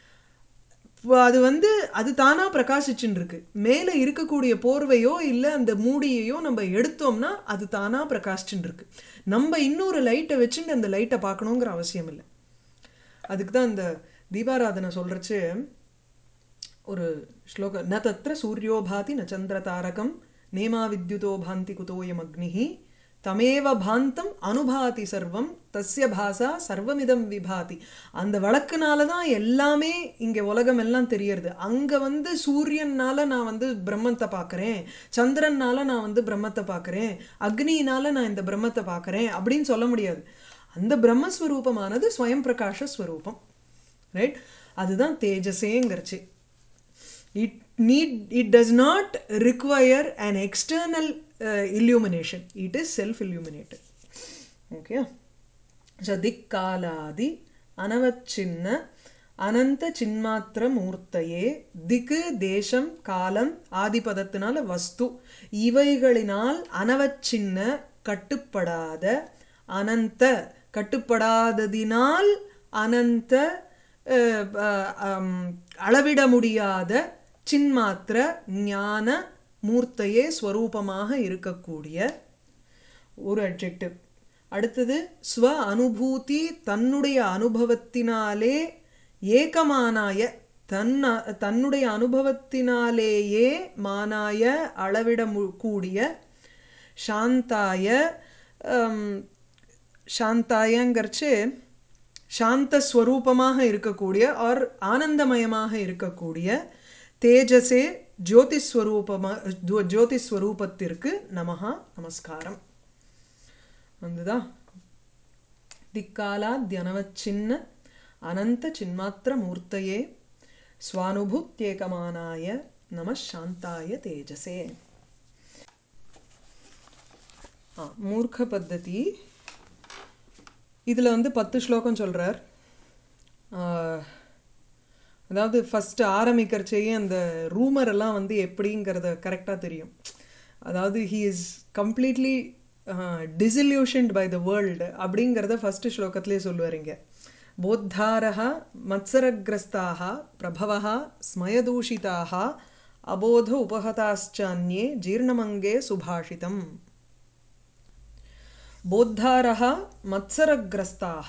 அது வந்து அது தானாக பிரகாசிச்சுன்னு இருக்கு மேலே இருக்கக்கூடிய போர்வையோ இல்லை அந்த மூடியையோ நம்ம எடுத்தோம்னா அது தானாக பிரகாசிச்சுன்னு இருக்கு நம்ம இன்னொரு லைட்டை வச்சுட்டு அந்த லைட்டை பார்க்கணுங்கிற அவசியம் இல்லை அதுக்கு தான் இந்த தீபாராதனை சொல்கிறச்சு ஒரு ஸ்லோக ந தத்திர சூரியோ பாதி ந சந்திர தாரகம் நேமா வித்யுதோ பாந்தி குதோயம் அக்னிஹி தமேவ பாந்தம் அனுபாதி சர்வம் தஸ்ய பாசா சர்வமிதம் விபாதி அந்த வழக்குனால தான் எல்லாமே இங்கே உலகம் எல்லாம் தெரியறது அங்கே வந்து சூரியன்னால நான் வந்து பிரம்மத்தை பார்க்குறேன் சந்திரன்னால நான் வந்து பிரம்மத்தை பார்க்குறேன் அக்னியினால நான் இந்த பிரம்மத்தை பார்க்குறேன் அப்படின்னு சொல்ல முடியாது அந்த பிரம்மஸ்வரூபமானது ஸ்வயம் பிரகாஷ ஸ்வரூபம் ரைட் அதுதான் தேஜஸேங்கிறச்சு it need it does not require an external illumination it is self illuminated okay so திக்காலாதி அனவச்சின்ன அனந்த சின்மாத்திர மூர்த்தையே திக்கு தேசம் காலம் ஆதிபதத்தினால வஸ்து இவைகளினால் அனவச்சின்ன கட்டுப்படாத அனந்த கட்டுப்படாததினால் அனந்த அளவிட முடியாத சின்மாத்திர ஞான மூர்த்தையே ஸ்வரூபமாக இருக்கக்கூடிய ஒரு அட்ஜெக்டிவ் அடுத்தது ஸ்வ அனுபூதி தன்னுடைய அனுபவத்தினாலே ஏகமானாய தன்ன தன்னுடைய அனுபவத்தினாலேயே மானாய அளவிட மு- கூடிய சாந்தாய ஹம், சாந்தாயங்கிறச்சு சாந்த ஸ்வரூபமாக இருக்கக்கூடிய ஆர் ஆனந்தமயமாக இருக்கக்கூடிய தேஜசே ஜோதிஸ்வரூபமா ஜோ- ஜோதிஸ்வரூபத்திற்கு நமஹா நமஸ்காரம் வந்துதா திக்காலாத்யனவச்சின்ன அனந்த சின்மாத்திர மூர்த்தயே ஸ்வானுபூத்யேகமானாய நம சாந்தாய தேஜசே ஆ, மூர்க்க பத்ததி இதில் வந்து பத்து ஸ்லோகம் சொல்கிறார் அதாவது ஃபஸ்ட்டு ஆரம்பிக்கிறச்சேயே அந்த ரூமர் எல்லாம் வந்து எப்படிங்கிறத கரெக்டாக தெரியும் அதாவது he is completely disillusioned by the world அப்படிங்கிறத ஃபஸ்ட்டு ஸ்லோகத்திலே சொல்லுவாருங்க போத்தாரः மத்சரகிரஸ்தாக பிரபவः ஸ்மயதூஷிதாக அபோத உபகதாश्चान्ये ஜீர்ணமங்கே சுபாஷிதம் போத்தாரः மத்சரகிரஸ்தாக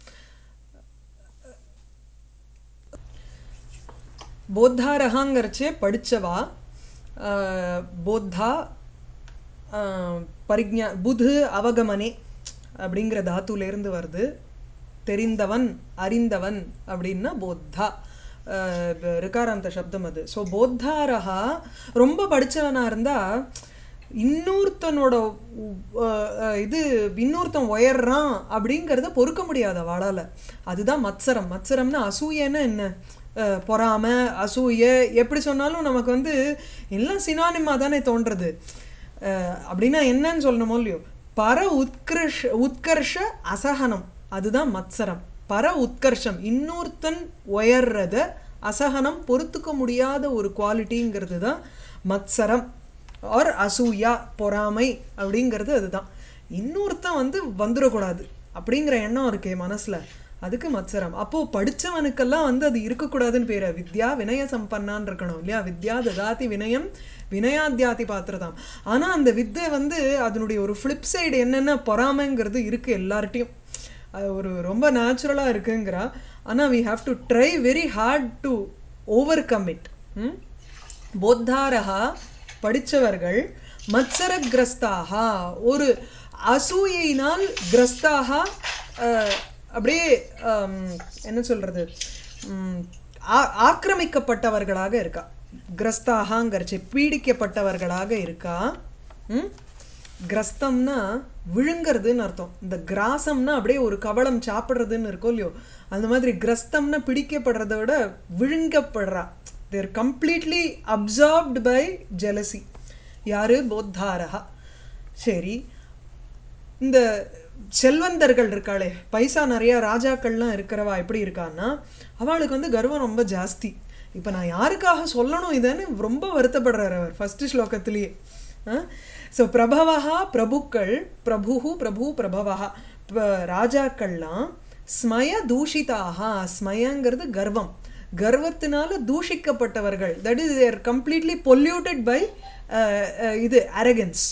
போத்தாரகாங்கிறச்சே படித்தவா போத்தா ஆஹ், பரிஜ்ஞா புது அவகமனே அப்படிங்கிற தாத்துலேருந்து வருது தெரிந்தவன் அறிந்தவன் அப்படின்னா போத்தா ஆஹ், ப- ரிகாராந்த சப்தம் அது ஸோ போத்தாரகா ரொம்ப படித்தவனாக இருந்தால் இன்னொருத்தனோட உ- அஹ், அஹ், இது இன்னொருத்தன் உயர்றான் அப்படிங்கிறத பொறுக்க முடியாது அவளால் அதுதான் மத்சரம் மத்சரம்னா அசூயன்னா என்ன அஹ், பொறாமை அசூயை எப்படி சொன்னாலும் நமக்கு வந்து எல்லாம் சினானிமா தானே தோன்றது அஹ், அப்படின்னா என்னன்னு சொல்லணுமோ இல்லையோ பர உத்கிருஷ உத்கர்ஷ அசகனம் அதுதான் மத்சரம் பர உத்கர்ஷம் இன்னொருத்தன் உயர்றத அசகனம் பொறுத்துக்க முடியாத ஒரு குவாலிட்டிங்கிறது தான் மத்சரம் ஆர் அசூயா பொறாமை அப்படிங்கிறது அதுதான் இன்னொருத்தன் வந்து வந்துடக்கூடாது அப்படிங்கிற எண்ணம் இருக்கே மனசில் அதுக்கு மத்சரம் அப்போது படித்தவனுக்கெல்லாம் வந்து அது இருக்கக்கூடாதுன்னு பேர் வித்யா வினய சம்பன்னான்னு இருக்கணும் இல்லையா வித்யா ததாதி வினயம் வினயாத்தியாதி பாத்திரதாம் ஆனால் அந்த வித்தை வந்து அதனுடைய ஒரு ஃப்ளிப் சைடு என்னென்ன பொறாமைங்கிறது இருக்குது எல்லார்ட்டையும் அது ஒரு ரொம்ப நேச்சுரலாக இருக்குங்கிறா ஆனால் we have to try very hard to overcome it போத்தாரகா படித்தவர்கள் மத்சரகிரஸ்தாக ஒரு அசூயினால் கிரஸ்தாக அஹ், அப்படியே ஆம், என்ன சொல்கிறது ஆக்கிரமிக்கப்பட்டவர்களாக இருக்கா கிரஸ்தாகாங்கிறச்சு பீடிக்கப்பட்டவர்களாக இருக்கா ம்? கிரஸ்தம்னா விழுங்கிறதுன்னு அர்த்தம் இந்த கிராசம்னா அப்படியே ஒரு கவளம் சாப்பிட்றதுன்னு இருக்கும் இல்லையோ அந்த மாதிரி கிரஸ்தம்னா பிடிக்கப்படுறத விட விழுங்கப்படுறா they're completely absorbed by jealousy யாரு போத்தாரகா சரி இந்த செல்வந்தர்கள் இருக்காளே பைசா நிறையா ராஜாக்கள்லாம் இருக்கிறவா எப்படி இருக்கான்னா அவளுக்கு வந்து கர்வம் ரொம்ப ஜாஸ்தி இப்போ நான் யாருக்காக சொல்லணும் இதுன்னு ரொம்ப வருத்தப்படுறார் அவர் ஃபஸ்ட்டு ஸ்லோகத்திலேயே ஸோ பிரபவா பிரபுக்கள் பிரபு பிரபு பிரபவா ப- ராஜாக்கள்லாம் ஸ்மய தூஷிதாக ஸ்மயங்கிறது கர்வம் கர்வத்தினால தூஷிக்கப்பட்டவர்கள் that is they're completely polluted by இது அரகன்ஸ்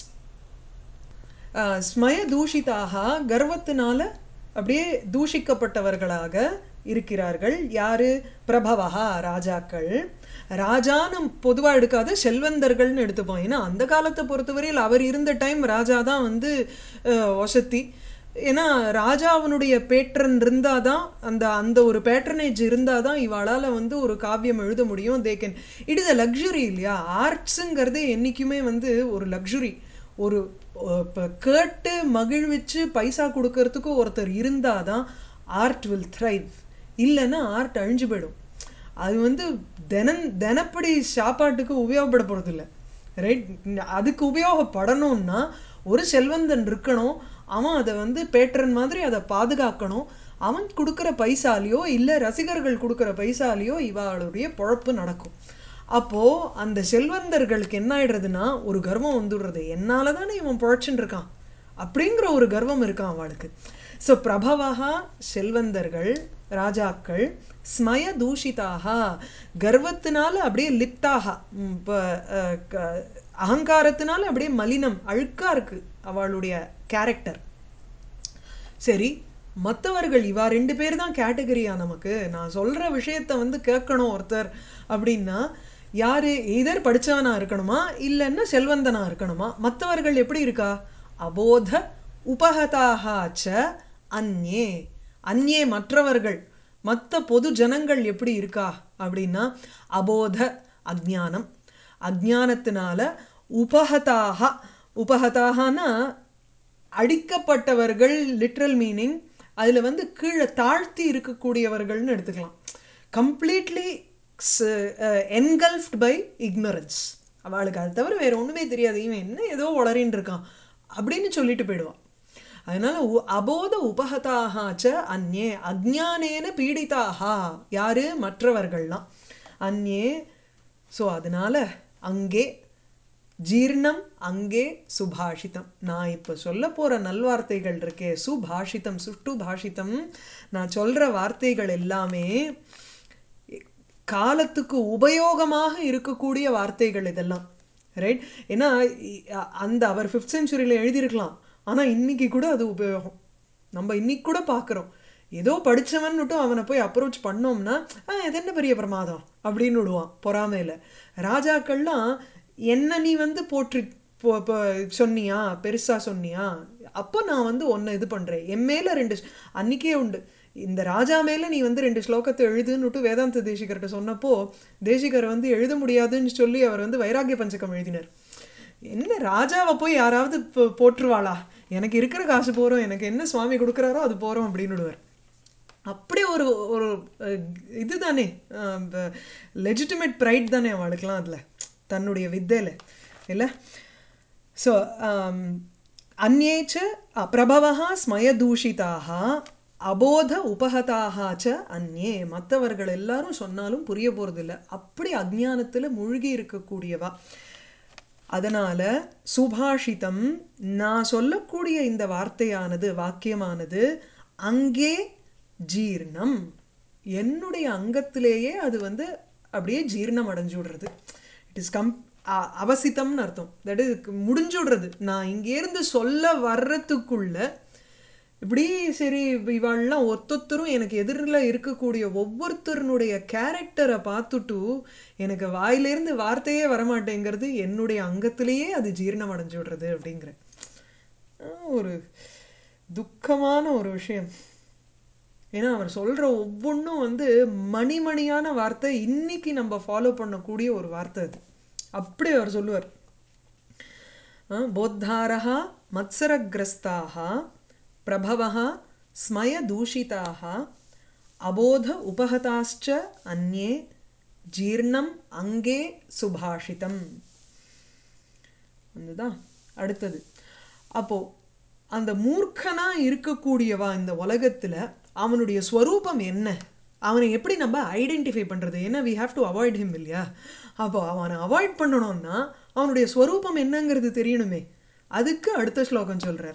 ஸ்மய தூஷிதாக கர்வத்தினால அப்படியே தூஷிக்கப்பட்டவர்களாக இருக்கிறார்கள் யாரு பிரபவா ராஜாக்கள் ராஜான்னு பொதுவாக எடுக்காது செல்வந்தர்கள்னு எடுத்துப்போம் ஏன்னா அந்த காலத்தை பொறுத்தவரையில் அவர் இருந்த டைம் ராஜா தான் வந்து அஹ், வசதி ஏன்னா ராஜாவனுடைய பேட்ரன் இருந்தால் தான் அந்த அந்த ஒரு பேட்ரனேஜ் இருந்தால் தான் இவாளால் வந்து ஒரு காவியம் எழுத முடியும் they can it is a luxury இல்லையா ஆர்ட்ஸுங்கிறதே என்றைக்குமே வந்து ஒரு லக்ஸுரி ஒரு இப்போ கேட்டு மகிழ்விச்சு பைசா கொடுக்கறதுக்கு ஒருத்தர் இருந்தால் தான் ஆர்ட் வில் த்ரைவ் இல்லைன்னா ஆர்ட் அழிஞ்சு போயிடும் அது வந்து தினம் தினப்படி சாப்பாட்டுக்கு உபயோகப்பட போகிறது இல்லை ரைட் அதுக்கு உபயோகப்படணும்னா ஒரு செல்வந்தன் இருக்கணும் அவன் அதை வந்து பேட்ரன் மாதிரி அதை பாதுகாக்கணும் அவன் கொடுக்குற பைசாலேயோ இல்லை ரசிகர்கள் கொடுக்குற பைசாலேயோ இவாளுடைய பொழப்பு நடக்கும் அப்போது அந்த செல்வந்தர்களுக்கு என்ன ஆயிடுறதுன்னா ஒரு கர்வம் வந்துடுறது என்னால் தானே இவன் பொழைச்சுன்னு இருக்கான் அப்படிங்கிற ஒரு கர்வம் இருக்கான் அவளுக்கு ஸோ பிரபவா செல்வந்தர்கள் ராஜாக்கள் ஸ்மய தூஷிதாக கர்வத்தினால அப்படியே லிப்தாக இப்போ அகங்காரத்தினால அப்படியே மலினம் அழுக்காக இருக்குது அவளுடைய கேரக்டர் சரி மற்றவர்கள் இவா ரெண்டு பேர் தான் கேட்டகரியா நமக்கு நான் சொல்ற விஷயத்த வந்து கேட்கணும் ஒருத்தர் அப்படின்னா யாரு எதர் படிச்சவனா இருக்கணுமா இல்லைன்னா செல்வந்தனா இருக்கணுமா மற்றவர்கள் எப்படி இருக்கா அபோத உபகதாகாச்ச அந்நே அந்நே மற்றவர்கள் மற்ற பொது ஜனங்கள் எப்படி இருக்கா அப்படின்னா அபோத அஜ்ஞானம் அஜ்ஞானத்தினால உபகதாக உபகதாகனா அடிக்கப்பட்டவர்கள் லிட்ரல் மீனிங் அதில் வந்து கீழே தாழ்த்தி இருக்கக்கூடியவர்கள்னு எடுத்துக்கலாம் கம்ப்ளீட்லி என்கல்ஃப்ட் பை இக்னரன்ஸ் அவளுக்கு அது தவிர வேற ஒன்றுமே தெரியாது இவன் என்ன ஏதோ உளறின்னு இருக்கான் அப்படின்னு சொல்லிட்டு போயிடுவான் அதனால உ- அபோத உபகதாகாச்ச அந்நே அஜ்ஞானேன பீடிதாகா யாரு மற்றவர்கள்லாம் அந்நே ஸோ அதனால அங்கே ஜீர்ணம் அங்கே சுபாஷிதம் நான் இப்போ சொல்ல போற நல்வார்த்தைகள் இருக்கே சுபாஷிதம் சுட்டு பாஷிதம் நான் சொல்ற வார்த்தைகள் எல்லாமே காலத்துக்கு உபயோகமாக இருக்கக்கூடிய வார்த்தைகள் இதெல்லாம் ரைட் ஏன்னா இ- அ- அந்த அவர் ஃபிஃப்த் செஞ்சுரியில் எழுதியிருக்கலாம் ஆனால் இன்னைக்கு கூட அது உபயோகம் நம்ம இன்னைக்கு கூட பார்க்குறோம் ஏதோ படிச்சவன்னுட்டும் அவனை போய் அப்ரோச் பண்ணோம்னா ஆ இது என்ன பெரிய பிரமாதம் அப்படின்னு விடுவான் பொறாமையில் ராஜாக்கள்லாம் என்ன நீ வந்து போற்றி போ இப்போ சொன்னியா பெருசா சொன்னியா அப்போ நான் வந்து ஒன்று இது பண்ணுறேன் என் மேலே ரெண்டு ஸ்- அன்னைக்கே உண்டு இந்த ராஜா மேலே நீ வந்து ரெண்டு ஸ்லோகத்தை எழுதுன்னுட்டு வேதாந்த தேசிகர்கிட்ட சொன்னப்போ தேசிகர் வந்து எழுத முடியாதுன்னு சொல்லி அவர் வந்து வைராகிய பஞ்சகம் எழுதினார் என்ன ராஜாவை போய் யாராவது போ- போற்றுவாளா எனக்கு இருக்கிற காசு போகிறோம் எனக்கு என்ன சுவாமி கொடுக்குறாரோ அது போகிறோம் அப்படின்னு விடுவார் அப்படி ஒரு ஒரு அஹ், இதுதானே லெஜிட்டிமேட் ப்ரைட் தானே அவளுக்கெல்லாம் அதில் தன்னுடைய வித்தையில் இல்லை ஸோ அந்நே ச பிரபவः ஸ்மயதூஷிதாக அபோத உபகதாக ச அந்நே மற்றவர்கள் எல்லாரும் சொன்னாலும் புரிய போகிறதில்ல அப்படி அஜ்ஞானத்தில் மூழ்கி இருக்கக்கூடியவா அதனால சுபாஷிதம் நான் சொல்லக்கூடிய இந்த வார்த்தையானது வாக்கியமானது அங்கே ஜீர்ணம் என்னுடைய அங்கத்திலேயே அது வந்து அப்படியே ஜீர்ணம் அடைஞ்சு விடுறது இட் இஸ் கம் அ- அவசித்தம்னு அர்த்தம் தட் இஸ் முடிஞ்சுடுறது நான் இங்கேருந்து சொல்ல வர்றதுக்குள்ள இப்படி சரி இவாள்லாம் ஒத்தொத்தரும் எனக்கு எதிரில் இருக்கக்கூடிய ஒவ்வொருத்தருனுடைய கேரக்டரை பார்த்துட்டு எனக்கு வாயிலேருந்து வார்த்தையே வரமாட்டேங்கிறது என்னுடைய அங்கத்திலேயே அது ஜீரணம் அடைஞ்சு விடுறது அப்படிங்கிற ஆஹ் ஒரு துக்கமான ஒரு விஷயம் ஏன்னா அவர் சொல்ற ஒவ்வொன்றும் வந்து மணிமணியான வார்த்தை இன்னைக்கு நம்ம ஃபாலோ பண்ணக்கூடிய ஒரு வார்த்தை அது அப்படி அவர் சொல்லுவார் बोद्धारः मत्सरग्रस्ताः प्रभवः स्मयदूषिताः अबोध उपहताश्च अन्ये ஜீர்ணம் அங்கே சுபாஷிதம் அதுதான் அடுத்தது அப்போ அந்த மூர்க்கனா இருக்கக்கூடியவா இந்த உலகத்துல அவனுடைய ஸ்வரூபம் என்ன அவனை எப்படி நம்ம ஐடென்டிஃபை பண்றது ஏன்னா we have to avoid him இல்லையா அப்போ அவனை அவாய்ட் பண்ணணும்னா அவனுடைய ஸ்வரூபம் என்னங்கிறது தெரியணுமே அதுக்கு அடுத்த ஸ்லோகம் சொல்றார்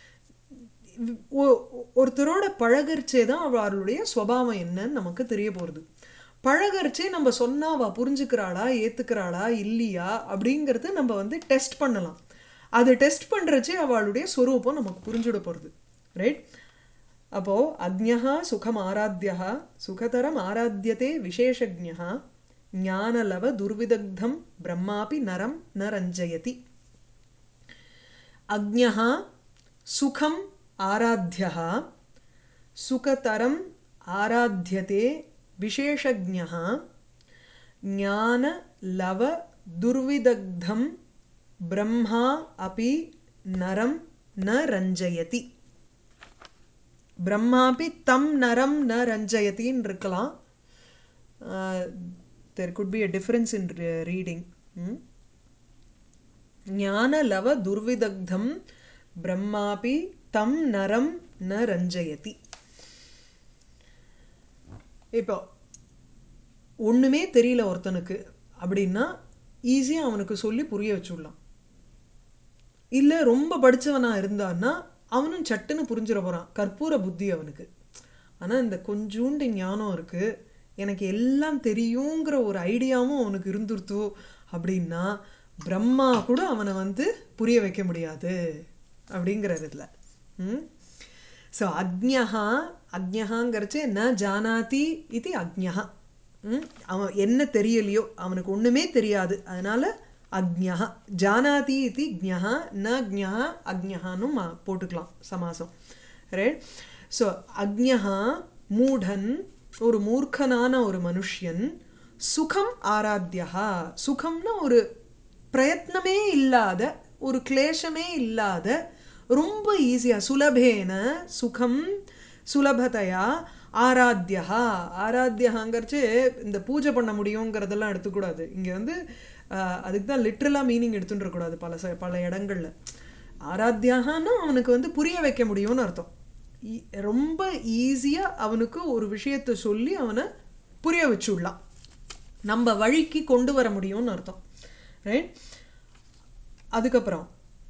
ஒ- ஒருத்தரோட பழகர்ச்சே தான் அவளுடைய சுவாவம் என்னன்னு நமக்கு தெரிய போகிறது பழகர்ச்சே நம்ம சொன்னா அவ புரிஞ்சுக்கிறாளா ஏத்துக்கிறாளா இல்லையா அப்படிங்கிறது நம்ம வந்து டெஸ்ட் பண்ணலாம் அது டெஸ்ட் பண்றச்சே அவளுடைய ஸ்வரூபம் நமக்கு புரிஞ்சுட போகிறது ரைட் அப்போ அக்ஞா சுகம் ஆராத்தியா சுகதரம் ஆராத்தியதே விசேஷஜா ஞானலவ துர்விதக்தம் பிரம்மாபி நரம் ந ரஞ்சயதி अज्ञः सुखम् आराध्यः सुखतरम् आराध्यते विशेषज्ञः ज्ञानलवदुर्विदग्धं ब्रह्मा अपि नरं न रञ्जयति பிரம்மாபி தம் நரம் ந ரஞ்சயத்தின்னு இருக்கலாம் there could be a difference in reading ஞானலவ துர்விதக்தம் பிரம்மாபி தம் நரம் ந ரஞ்சயதி இப்போ ஒண்ணுமே தெரியல ஒருத்தனுக்கு அப்படின்னா ஈஸியா அவனுக்கு சொல்லி புரிய வச்சுடலாம் இல்ல ரொம்ப படிச்சவனா இருந்தான்னா அவனும் சட்டுன்னு புரிஞ்சிட போறான் கற்பூர புத்தி அவனுக்கு ஆனா இந்த கொஞ்சூண்டு ஞானம் இருக்கு எனக்கு எல்லாம் தெரியுங்கிற ஒரு ஐடியாவும் அவனுக்கு இருந்துருத்து அப்படின்னா பிரம்மா கூட அவனை வந்து புரிய வைக்க முடியாது அப்படிங்கிறது இல்லை ம் ஸோ அக்ஞா அக்ஞகாங்கிறச்சு ந ஜானாதி இது அக்ஞா ம், அவன் என்ன தெரியலையோ அவனுக்கு ஒண்ணுமே தெரியாது அதனால அக்ஞா ஜானாதி இது ஜ்ஞா ந ஜ்ஞா அக்ஞான்னு மா- போட்டுக்கலாம் சமாசம் ரைட் ஸோ அக்ஞா மூடன் ஒரு மூர்க்கனான ஒரு மனுஷ்யன் சுகம் ஆராத்யா சுகம்னா ஒரு பிரயத்னமே இல்லாத ஒரு கிளேஷமே இல்லாத ரொம்ப ஈஸியாக சுலபேன சுகம் சுலபதையா ஆராத்யா ஆராத்யகாங்கிறச்சு இந்த பூஜை பண்ண முடியுங்கிறதெல்லாம் எடுத்துக்கூடாது இங்கே வந்து ஆஹ், அதுக்கு தான் லிட்ரலாக மீனிங் எடுத்துட்டுருக்கூடாது பல ச பல இடங்களில் ஆராத்யாகனா அவனுக்கு வந்து புரிய வைக்க முடியும்னு அர்த்தம் ஈ- ரொம்ப ஈஸியாக அவனுக்கு ஒரு விஷயத்தை சொல்லி அவனை புரிய வச்சுடலாம் நம்ம வழிக்கு கொண்டு வர முடியும்னு அர்த்தம் ரைட் அதுக்கப்புறம்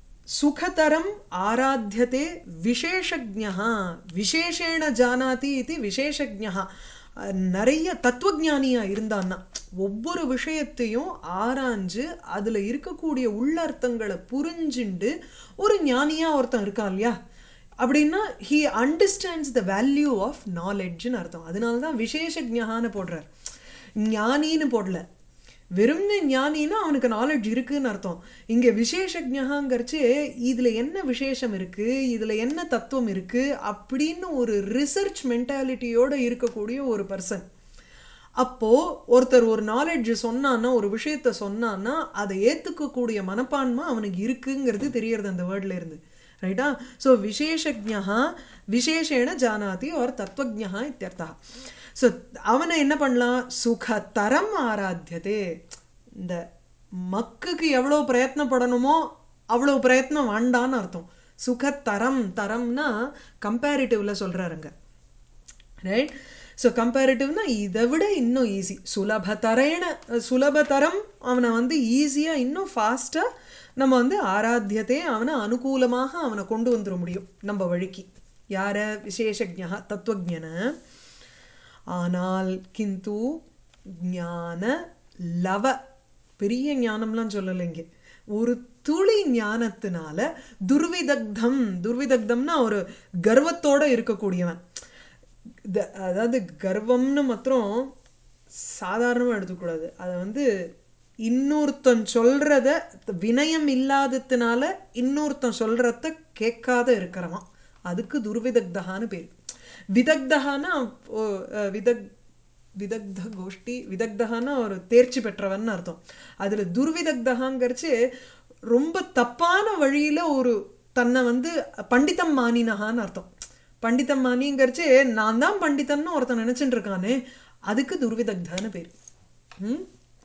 சுகதரம் ஆராத்தியதே விசேஷஜா விசேஷேண ஜானாதி இது விசேஷஜா நிறைய தத்துவஞானியா இருந்தான்னா ஒவ்வொரு விஷயத்தையும் ஆராய்ஞ்சு அதுல இருக்கக்கூடிய உள்ளர்த்தங்களை புரிஞ்சுண்டு ஒரு ஞானியா ஒருத்தன் இருக்கான் இல்லையா அப்படின்னா he understands the value of நாலெட்ஜ்னு அர்த்தம் அதனால தான் விசேஷஜான்னு போடுறார் ஞானின்னு போடல வெறும்னு ஞானின்னா அவனுக்கு நாலேஜ் இருக்குன்னு அர்த்தம் இங்க விசேஷஜாங்கிறச்சு இதுல என்ன விசேஷம் இருக்கு இதுல என்ன தத்துவம் இருக்கு அப்படின்னு ஒரு ரிசர்ச் மென்டாலிட்டியோட இருக்கக்கூடிய ஒரு பர்சன் அப்போ ஒருத்தர் ஒரு நாலேஜ் சொன்னான்னா ஒரு விஷயத்த சொன்னான்னா அதை ஏத்துக்கக்கூடிய மனப்பான்மை அவனுக்கு இருக்குங்கிறது தெரியறது அந்த வேர்ட்ல இருந்து ரைட்டா ஸோ விசேஷஜா விசேஷேன ஜானாதி ஒரு தத்துவஜா இத்தியர்த்தா ஸோ அவனை என்ன பண்ணலாம் சுகதரம் ஆராத்தியதே இந்த மக்குக்கு எவ்வளோ பிரயத்னப்படணுமோ அவ்வளோ பிரயத்னம் வேண்டான்னு அர்த்தம் சுகத்தரம் தரம்னா கம்பேரிட்டிவ்ல சொல்றாருங்க ரைட் ஸோ கம்பேரிட்டிவ்னா இதை விட இன்னும் ஈஸி சுலபதரேன சுலபதரம் அவனை வந்து ஈஸியாக இன்னும் ஃபாஸ்ட்டாக நம்ம வந்து ஆராத்தியத்தை அவனை அனுகூலமாக அவனை கொண்டு வந்துட முடியும் நம்ம வழிக்கு யார விசேஷஜா தத்துவஜனை ஆனால் கிந்து ஞான லவ பெரிய ஞானம்லாம் சொல்லலைங்க ஒரு துளி ஞானத்தினால துர்விதக்தம் துர்விதக்தம்னா ஒரு கர்வத்தோட இருக்கக்கூடியவன் த- அதாவது கர்வம்னு மாத்திரம் சாதாரணமாக எடுத்துக்கூடாது அதை வந்து இன்னொருத்தன் சொல்றத வினயம் இல்லாததுனால இன்னொருத்தன் சொல்றத கேட்காத இருக்கிறவன் அதுக்கு துர்விதக்தகான்னு பேர் விதக்தகானா ஓ, அஹ், விதக் விதக்த கோஷ்டி விதக்தகான்னா ஒரு தேர்ச்சி பெற்றவன் அர்த்தம் அதுல துர்விதக்தகாங்கிறச்சு ரொம்ப தப்பான வழியில ஒரு தன்னை வந்து பண்டிதம் மானினகான்னு அர்த்தம் பண்டிதம் மானிங்கிறச்சு நான் தான் பண்டிதன்னு ஒருத்தன் நினைச்சுட்டு இருக்கானே அதுக்கு துர்விதக்தன்னு பேர் ம்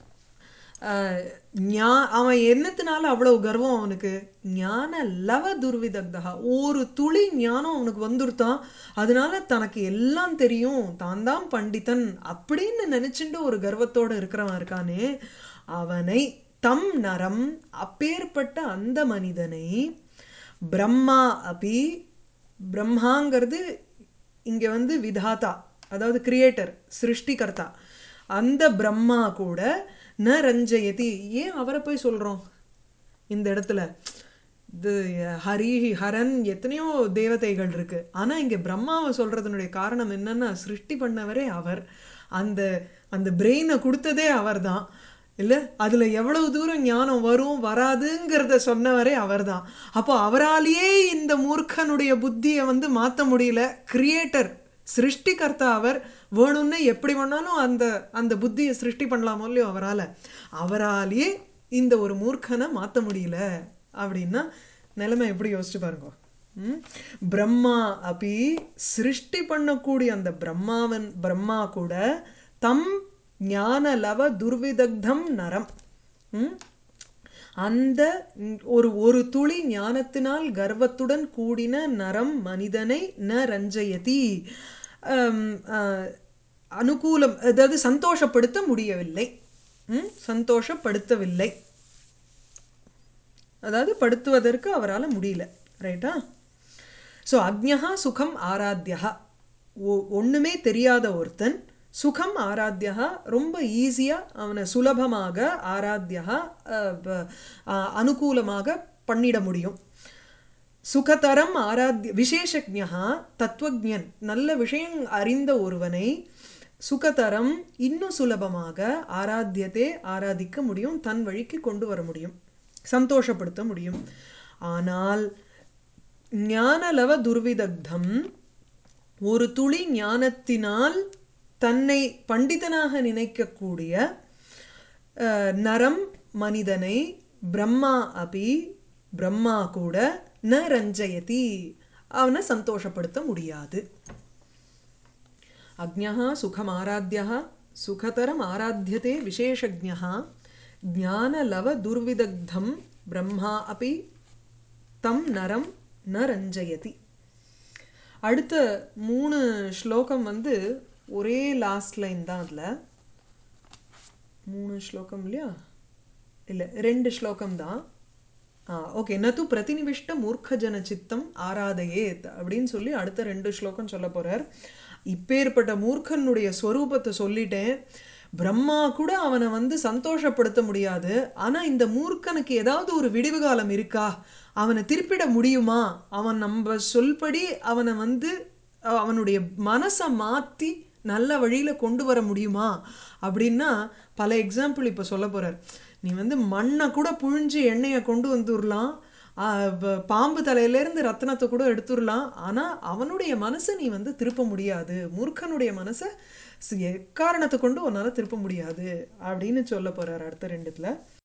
ஆஹ் ஞா அவன் என்னத்தினால அவ்வளவு கர்வம் அவனுக்கு ஞான லவ துர்விதக்தா ஒரு துளி ஞானம் அவனுக்கு வந்துருத்தான் அதனால தனக்கு எல்லாம் தெரியும் தான் தான் பண்டிதன் அப்படின்னு நினைச்சுட்டு ஒரு கர்வத்தோட இருக்கிறவன் இருக்கானே அவனை தம் நரம் அப்பேற்பட்ட அந்த மனிதனை பிரம்மா அபி பிரம்மாங்கிறது இங்க வந்து விதாதா அதாவது கிரியேட்டர் சிருஷ்டிகர்த்தா அந்த பிரம்மா கூட ந ரஞ்சயதி ஏன் அவரை போய் சொல்றோம் இந்த இடத்துல இது ஹரி ஹரன் எத்தனையோ தேவதைகள் இருக்கு ஆனா இங்க பிரம்மாவை சொல்றதனுடைய காரணம் என்னன்னா சிருஷ்டி பண்ணவரே அவர் அந்த அந்த பிரெயினை கொடுத்ததே அவர்தான் இல்ல அதுல எவ்வளவு தூரம் ஞானம் வரும் வராதுங்கிறத சொன்னவரே அவர்தான் அப்போ அவராலேயே இந்த மூர்க்கனுடைய புத்தியை வந்து மாத்த முடியல கிரியேட்டர் சிருஷ்டிகர்த்தா அவர் வேணும்னு எப்படி வேணாலும் அந்த அந்த புத்தியை சிருஷ்டி பண்ணலாமோ இல்லையோ அவரால் அவராலேயே இந்த ஒரு மூர்க்கனை மாற்ற முடியல அப்படின்னா நிலைமை எப்படி யோசிச்சு பாருங்க ம்? பிரம்மா அப்படி சிருஷ்டி பண்ணக்கூடிய அந்த பிரம்மாவன் பிரம்மா கூட தம் ஞான லவ துர்விதக்தம் நரம் ம்? அந்த ஒரு ஒரு துளி ஞானத்தினால் கர்வத்துடன் கூடின நரம் மனிதனை ந ரஞ்சயதி அம், அஹ், அனுகூலம் அதாவது சந்தோஷப்படுத்த முடியவில்லை ம்? சந்தோஷப்படுத்தவில்லை அதாவது படுத்துவதற்கு அவரால் முடியல ரைட்டா ஸோ அக்ஞா சுகம் ஆராத்யா ஒன்றுமே தெரியாத ஒருத்தன் சுகம் ஆராத்யா ரொம்ப ஈஸியாக அவனை சுலபமாக ஆராத்யா அஹ், ப- அஹ், அனுகூலமாக பண்ணிட முடியும் சுகதரம் ஆராத்திய விசேஷஜா தத்துவஜன் நல்ல விஷயம் அறிந்த ஒருவனை சுகதரம் இன்னும் சுலபமாக ஆராத்தியத்தை ஆராதிக்க முடியும் தன் வழிக்கு கொண்டு வர முடியும் சந்தோஷப்படுத்த முடியும் ஆனால் ஞானலவ துர்விதக்தம் ஒரு துளி ஞானத்தினால் தன்னை பண்டிதனாக நினைக்கக்கூடிய அஹ், நரம் மனிதனை பிரம்மா அபி பிரம்மா கூட ந ரஞ்சயதி அவனை சந்தோஷப்படுத்த முடியாது अज्ञः सुखमाराध्यः सुखतरम् आराध्यते विशेषज्ञः ज्ञानलवदुर्विदग्धं ब्रह्मा अपि तं நரம் ந ரஞ்சயதி அடுத்த மூணு ஸ்லோகம் வந்து ஒரே லாஸ்ட் லைன் தான் அதில் மூணு ஸ்லோகம் இல்லையா இல்லை ரெண்டு ஸ்லோகம் தான் ஓகே நது பிரதிநிவிஷ்ட மூர்க்கஜன சித்தம் ஆராதையேத் அப்படின்னு சொல்லி அடுத்த ரெண்டு ஸ்லோகம் சொல்ல போறார் இப்பேற்பட்ட மூர்க்கனுடைய ஸ்வரூபத்தை சொல்லிட்டேன் பிரம்மா கூட அவனை வந்து சந்தோஷப்படுத்த முடியாது ஆனா இந்த மூர்க்கனுக்கு ஏதாவது ஒரு விடிவு காலம் இருக்கா அவனை திருப்பிட முடியுமா அவன் நம்ம சொல்படி அவனை வந்து அஹ், அவனுடைய மனசை மாத்தி நல்ல வழியில கொண்டு வர முடியுமா அப்படின்னா பல எக்ஸாம்பிள் இப்ப சொல்ல போறார் நீ வந்து மண்ணை கூட புழிஞ்சு எண்ணெயை கொண்டு வந்துடலாம் ஆஹ் ப- பாம்பு தலையிலேருந்து ரத்னத்தை கூட எடுத்துடலாம் ஆனா அவனுடைய மனசை நீ வந்து திருப்ப முடியாது மூர்க்கனுடைய மனசை சி- எக்காரணத்தை கொண்டு உன்னால திருப்ப முடியாது அப்படின்னு சொல்ல போறார் அடுத்த ரெண்டுத்துல